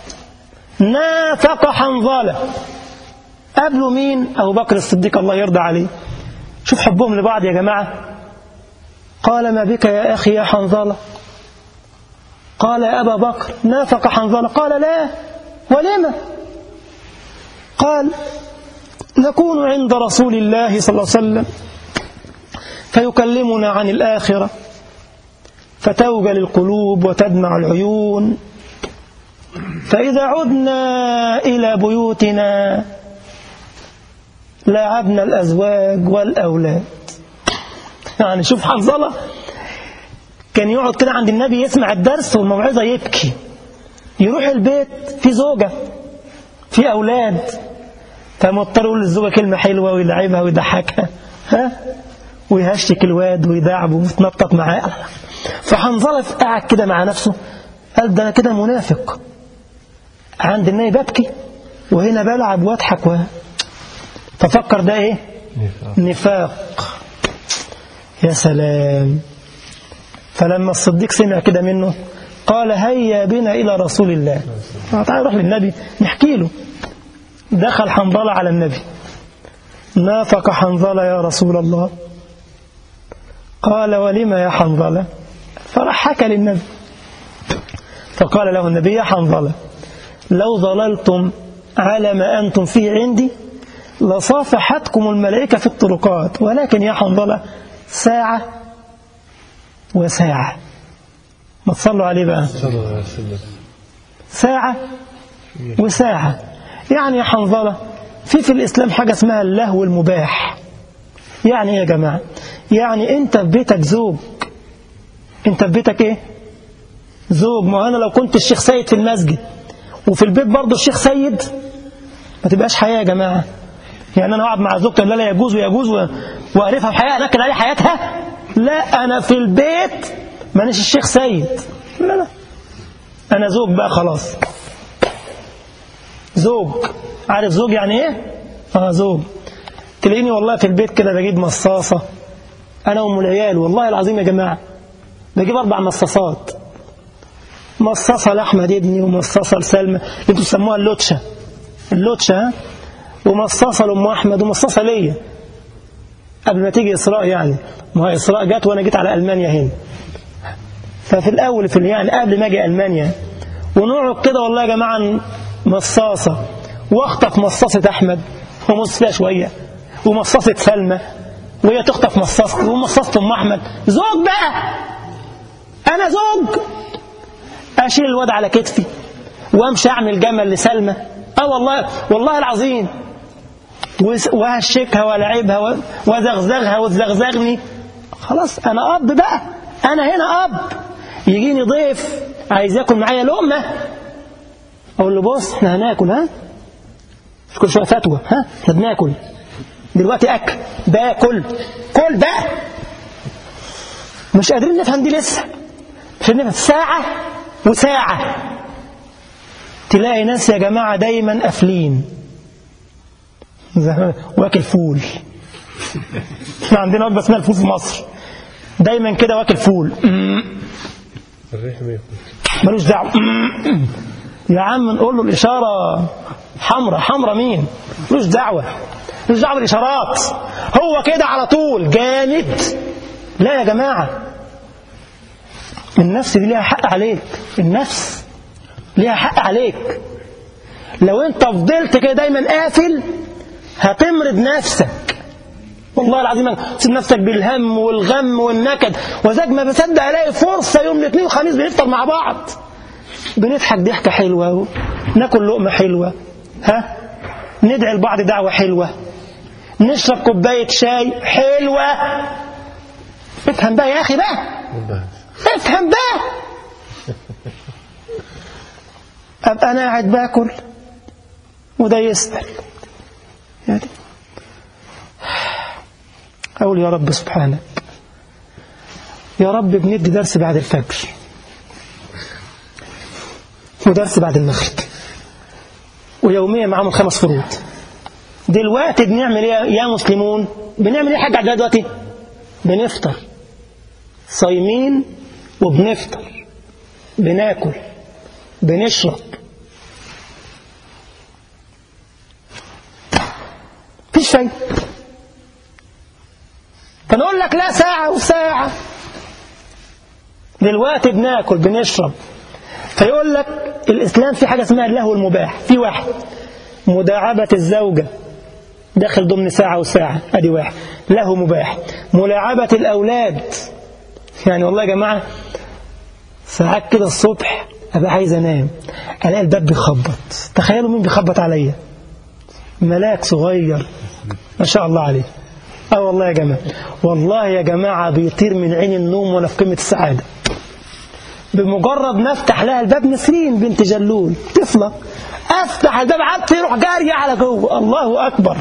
نافق حنظله قابلوا مين ابو بكر الصديق الله يرضى عليه شوف حبهم لبعض يا جماعه قال ما بك يا اخي يا حنظله قال يا ابا بكر نافق حنظله قال لا ولم قال نكون عند رسول الله صلى الله عليه وسلم فيكلمنا عن الآخرة فتوجل القلوب وتدمع العيون فإذا عدنا إلى بيوتنا لاعبنا الأزواج والأولاد يعني شوف حنظلة كان يقعد كده عند النبي يسمع الدرس والموعظة يبكي يروح البيت في زوجة في أولاد فمضطر يقول للزوجة كلمة حلوة ويلعبها ويضحكها ها ويهشتك الواد ويدعبه ويتنطط معاه فحنظلة قاعد كده مع نفسه قال ده أنا كده منافق عند النبي ببكي وهنا بلعب واضحك و... ففكر ده ايه نفاق نفاق يا سلام فلما الصديق سمع كده منه قال هيا بنا إلى رسول الله آه، تعال نروح للنبي نحكي له دخل حنظلة على النبي نافق حنظلة يا رسول الله قال ولم يا حنظلة فراح حكى للنبي فقال له النبي يا حنظلة لو ظللتم على ما أنتم فيه عندي لصافحتكم الملائكة في الطرقات ولكن يا حنظلة ساعة وساعة ما تصلوا عليه بقى صلى الله عليه وسلم ساعة وساعة يعني يا حنظلة في في الإسلام حاجة اسمها اللهو المباح يعني إيه يا جماعة يعني أنت في بيتك زوج أنت في بيتك إيه زوج ما أنا لو كنت الشيخ سيد في المسجد وفي البيت برضه الشيخ سيد ما تبقاش حياة يا جماعة يعني أنا أقعد مع زوجتي لا لا يجوز ويجوز و- وأعرفها بحياة أنكد عليه حياتها لا أنا في البيت مانيش الشيخ سيد لا لا أنا زوج بقى خلاص زوج عارف زوج يعني إيه؟ آه زوج تلاقيني والله في البيت كده بجيب مصاصة أنا وأم العيال والله العظيم يا جماعة بجيب أربع مصاصات مصاصة لأحمد ابني ومصاصة لسلمى اللي انتوا بتسموها اللوتشة اللوتشة ها؟ ومصاصة لأم أحمد ومصاصة ليا قبل ما تيجي إسراء يعني ما هي إسراء جت وأنا جيت على ألمانيا هنا ففي الأول في يعني قبل ما أجي ألمانيا ونقعد كده والله يا جماعة مصاصة واخطف مصاصة أحمد ومص فيها شوية ومصاصة سلمى وهي تخطف مصاصة ومصاصة أم أحمد زوج بقى أنا زوج أشيل الواد على كتفي وأمشي أعمل جمل لسلمى أه والله والله العظيم وس- وهشكها والعبها و- وزغزغها وتزغزغني خلاص انا اب بقى انا هنا اب يجيني ضيف عايز ياكل معايا لقمه اقول له بص احنا هناكل ها مش كل شويه فتوى ها احنا بناكل دلوقتي اكل باكل كل بقى مش قادرين نفهم دي لسه مش قادرين نفهم ساعه وساعه تلاقي ناس يا جماعه دايما قافلين زي- واكل فول احنا عندنا وجبه اسمها الفول في مصر دايما كده واكل فول الريح ما يخرج ملوش دعوه يا عم نقول له الاشاره حمراء حمراء مين ملوش دعوه ملوش دعوه بالاشارات هو كده على طول جامد لا يا جماعه النفس دي ليها حق عليك النفس ليها حق عليك لو انت فضلت كده دايما قافل هتمرض نفسك والله العظيم تسيب نفسك بالهم والغم والنكد وذاك ما بصدق الاقي فرصه يوم الاثنين والخميس بنفطر مع بعض بنضحك ضحكه حلوه ناكل لقمه حلوه ها ندعي لبعض دعوه حلوه نشرب كوباية شاي حلوة افهم بقى يا أخي بقى والله افهم بقى أبقى أنا قاعد باكل وده يسأل يعني أقول يا رب سبحانك يا رب بندي درس بعد الفجر ودرس بعد المغرب ويوميا معاهم الخمس فروض دلوقتي بنعمل ايه يا مسلمون بنعمل ايه حاجه عندنا دلوقتي بنفطر صايمين وبنفطر بناكل بنشرب مفيش فايده فنقول لك لا ساعة وساعة دلوقتي بناكل بنشرب فيقول لك الإسلام في حاجة اسمها اللهو المباح في واحد مداعبة الزوجة داخل ضمن ساعة وساعة أدي واحد له مباح ملاعبة الأولاد يعني والله يا جماعة ساعات كده الصبح أبقى عايز أنام ألاقي الباب بيخبط تخيلوا مين بيخبط عليا ملاك صغير ما شاء الله عليه اه والله يا جماعة والله يا جماعة بيطير من عين النوم وانا في قمة السعادة بمجرد ما افتح لها الباب نسرين بنت جلول طفلة افتح الباب عدت يروح جارية على جوه الله اكبر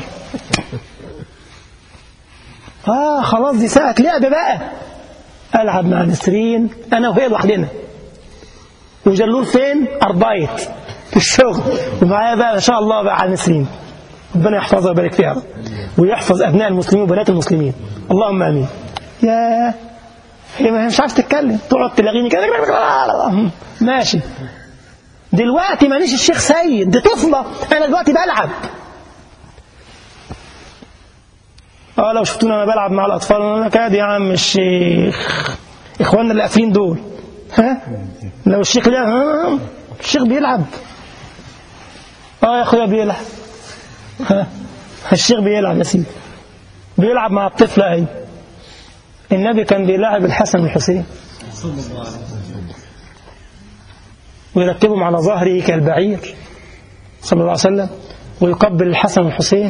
اه خلاص دي ساعة لعب بقى العب مع نسرين انا وهي لوحدنا وجلول فين اربايت في الشغل ومعايا بقى ما شاء الله بقى على نسرين ربنا يحفظها ويبارك فيها ويحفظ ابناء المسلمين وبنات المسلمين اللهم امين يا هي مش عارف تتكلم تقعد تلاغيني كده ماشي دلوقتي مانيش الشيخ سيد دي طفله انا دلوقتي بلعب اه لو شفتوني انا بلعب مع الاطفال انا كاد يا عم الشيخ اخواننا اللي قافلين دول ها لو الشيخ ده ها الشيخ بيلعب اه يا اخويا بيلعب ها الشيخ بيلعب يا سيدي بيلعب مع الطفل اهي النبي كان بيلاعب الحسن والحسين ويركبهم على ظهره كالبعير صلى الله عليه وسلم ويقبل الحسن والحسين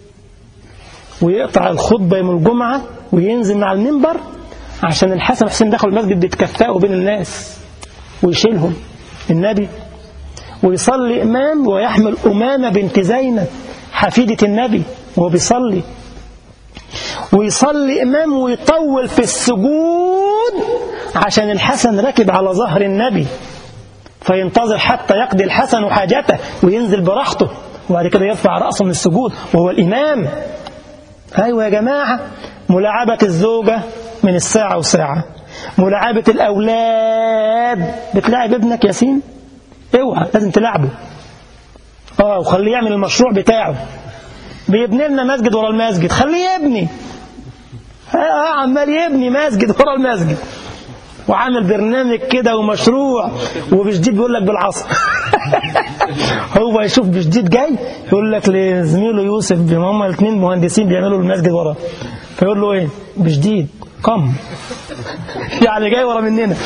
ويقطع الخطبة يوم الجمعة وينزل مع المنبر عشان الحسن والحسين دخلوا المسجد بيتكفأوا بين الناس ويشيلهم النبي ويصلي إمام ويحمل أمامة بنت زينب حفيدة النبي وهو بيصلي ويصلي إمام ويطول في السجود عشان الحسن راكب على ظهر النبي فينتظر حتى يقضي الحسن حاجته وينزل براحته وبعد كده يرفع رأسه من السجود وهو الإمام أيوة يا جماعة ملاعبة الزوجة من الساعة وساعة ملاعبة الأولاد بتلاعب ابنك ياسين اوعى لازم تلعبه اه وخليه يعمل المشروع بتاعه بيبني لنا مسجد ورا المسجد خليه يبني اه عمال يبني مسجد ورا المسجد وعامل برنامج كده ومشروع وبجديد بيقول لك بالعصر هو يشوف بجديد جاي يقول لك لزميله يوسف هم الاثنين مهندسين بيعملوا المسجد ورا فيقول له ايه بجديد قم يعني جاي ورا مننا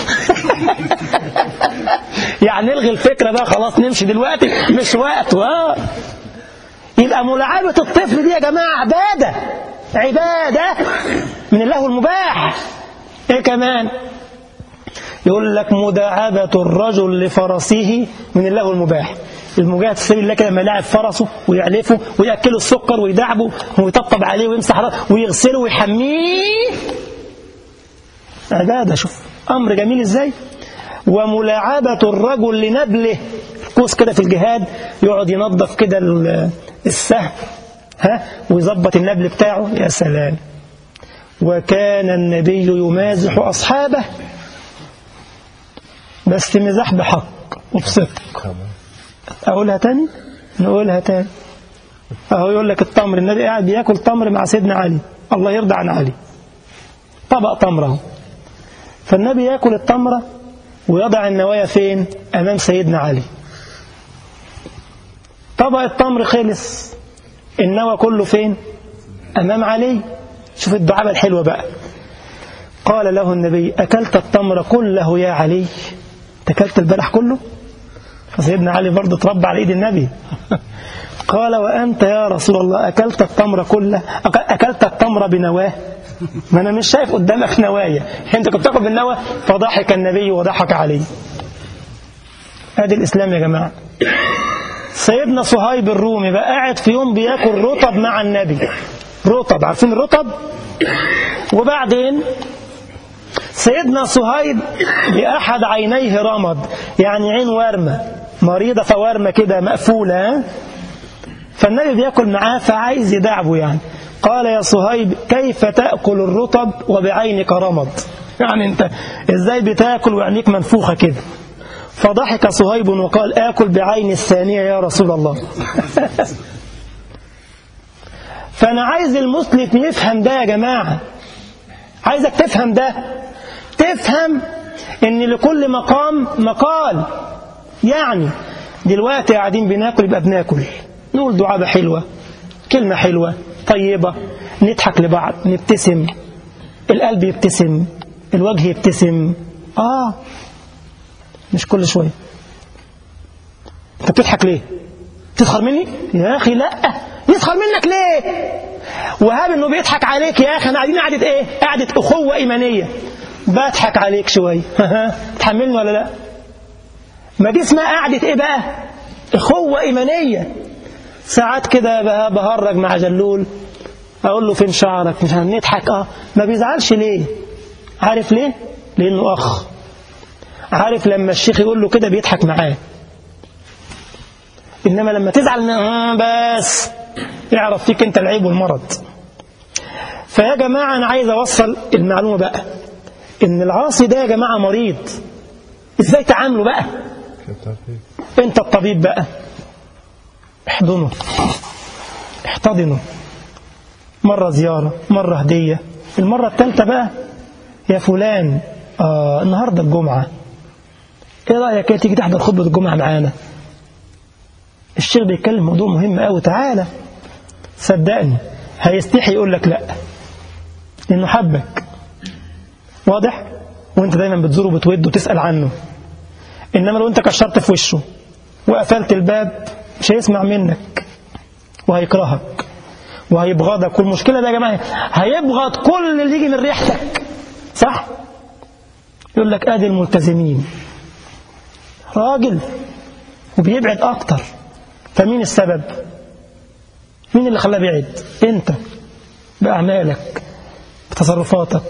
يعني نلغي الفكرة بقى خلاص نمشي دلوقتي مش وقت اه يبقى ملاعبة الطفل دي يا جماعة عبادة عبادة من الله المباح ايه كمان يقول لك مداعبة الرجل لفرسه من الله المباح المجاهد في سبيل الله كده لما يلاعب فرسه ويعلفه ويأكله السكر ويدعبه ويطبطب عليه ويمسح ويغسله ويحميه عبادة شوف أمر جميل إزاي وملاعبة الرجل لنبله القوس كده في الجهاد يقعد ينظف كده السهم ها ويظبط النبل بتاعه يا سلام وكان النبي يمازح أصحابه بس مزاح بحق وبصدق أقولها تاني نقولها تاني أهو يقول لك التمر النبي قاعد بياكل تمر مع سيدنا علي الله يرضى عن علي طبق تمره فالنبي ياكل التمرة ويضع النوايا فين أمام سيدنا علي طبق التمر خلص النوى كله فين أمام علي شوف الدعابة الحلوة بقى قال له النبي أكلت التمر كله يا علي أكلت البلح كله فسيدنا علي برضه اتربى على إيد النبي قال وأنت يا رسول الله أكلت التمر كله أك- أكلت التمر بنواه ما أنا مش شايف قدامك نوايا أنت كنت تاكل بالنوى فضحك النبي وضحك عليه ادي الإسلام يا جماعة سيدنا صهيب الرومي بقى قاعد في يوم بياكل رطب مع النبي رطب عارفين الرطب وبعدين سيدنا صهيب بأحد عينيه رمض يعني عين ورمة مريضة فورمة كده مقفولة ها؟ فالنبي بياكل معاه فعايز يدعبه يعني قال يا صهيب كيف تأكل الرطب وبعينك رمض يعني انت ازاي بتاكل وعينيك منفوخة كده فضحك صهيب وقال آكل بعين الثانية يا رسول الله فأنا عايز المسلم يفهم ده يا جماعة عايزك تفهم ده تفهم ان لكل مقام مقال يعني دلوقتي قاعدين بناكل يبقى بناكل نقول دعابة حلوة كلمة حلوة طيبة نضحك لبعض نبتسم القلب يبتسم الوجه يبتسم آه مش كل شوية انت بتضحك ليه تسخر مني يا أخي لا يسخر منك ليه وهاب انه بيضحك عليك يا أخي انا قاعدين قعدة ايه قعدة أخوة إيمانية بضحك عليك شوية تحملني ولا لا ما دي اسمها قعدة ايه بقى أخوة إيمانية ساعات كده بقى بهرج مع جلول أقول له فين شعرك مش هنضحك اه ما بيزعلش ليه عارف ليه لأنه أخ عارف لما الشيخ يقول له كده بيضحك معاه إنما لما تزعل آه بس يعرف فيك أنت العيب والمرض فيا جماعة أنا عايز أوصل المعلومة بقى إن العاصي ده يا جماعة مريض إزاي تعامله بقى أنت الطبيب بقى احضنه احتضنه مرة زيارة مرة هدية المرة الثالثة بقى يا فلان آه النهاردة الجمعة ايه رأيك تيجي تحضر خطبة الجمعة معانا الشيخ بيتكلم موضوع مهم قوي تعالى صدقني هيستحي يقول لك لا لانه حبك واضح وانت دايما بتزوره بتوده وتسأل عنه انما لو انت كشرت في وشه وقفلت الباب مش هيسمع منك وهيكرهك وهيبغضك والمشكلة ده يا جماعة هيبغض كل اللي يجي من ريحتك صح يقول لك ادي الملتزمين راجل وبيبعد اكتر فمين السبب مين اللي خلاه بيعد انت باعمالك بتصرفاتك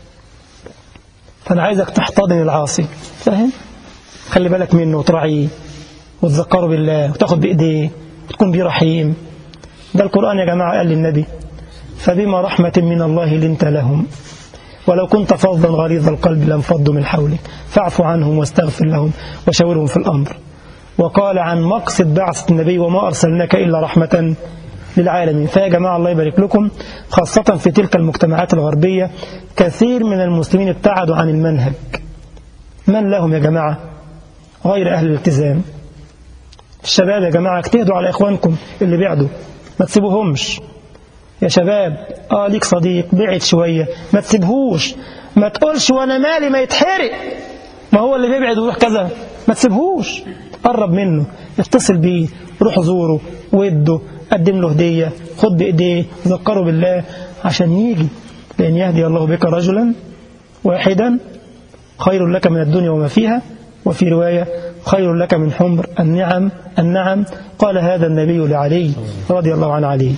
فانا عايزك تحتضن العاصي فاهم خلي بالك منه وتراعيه وتذكره بالله وتاخد بايديه وتكون بيه رحيم ده القران يا جماعه قال للنبي فبما رحمه من الله لنت لهم ولو كنت فظا غليظ القلب لانفضوا من حولك فاعف عنهم واستغفر لهم وشاورهم في الأمر وقال عن مقصد بعث النبي وما أرسلناك إلا رحمة للعالمين فيا جماعة الله يبارك لكم خاصة في تلك المجتمعات الغربية كثير من المسلمين ابتعدوا عن المنهج من لهم يا جماعة غير أهل الالتزام الشباب يا جماعة اجتهدوا على إخوانكم اللي بعدوا ما تسيبوهمش يا شباب اه ليك صديق بعد شوية ما تسيبهوش ما تقولش وانا مالي ما يتحرق ما هو اللي بيبعد ويروح كذا ما تسيبهوش قرب منه اتصل بيه روح زوره وده قدم له هدية خد بإيديه ذكره بالله عشان يجي لأن يهدي الله بك رجلا واحدا خير لك من الدنيا وما فيها وفي رواية خير لك من حمر النعم النعم قال هذا النبي لعلي رضي الله عن علي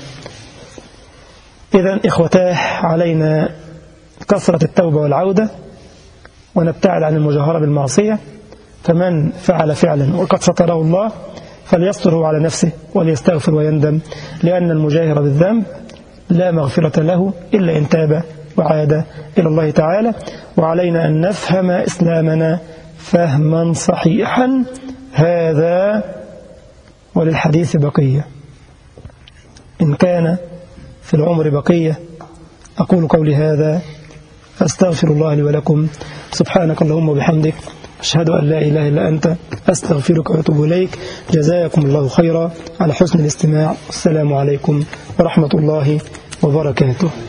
إذا إخوتاه علينا كثرة التوبة والعودة ونبتعد عن المجاهرة بالمعصية فمن فعل فعلا وقد ستره الله فليستره على نفسه وليستغفر ويندم لأن المجاهر بالذنب لا مغفرة له إلا إن تاب وعاد إلى الله تعالى وعلينا أن نفهم إسلامنا فهما صحيحا هذا وللحديث بقية إن كان في العمر بقية أقول قولي هذا أستغفر الله لي ولكم سبحانك اللهم وبحمدك أشهد أن لا إله إلا أنت أستغفرك وأتوب إليك جزاكم الله خيرا على حسن الاستماع السلام عليكم ورحمة الله وبركاته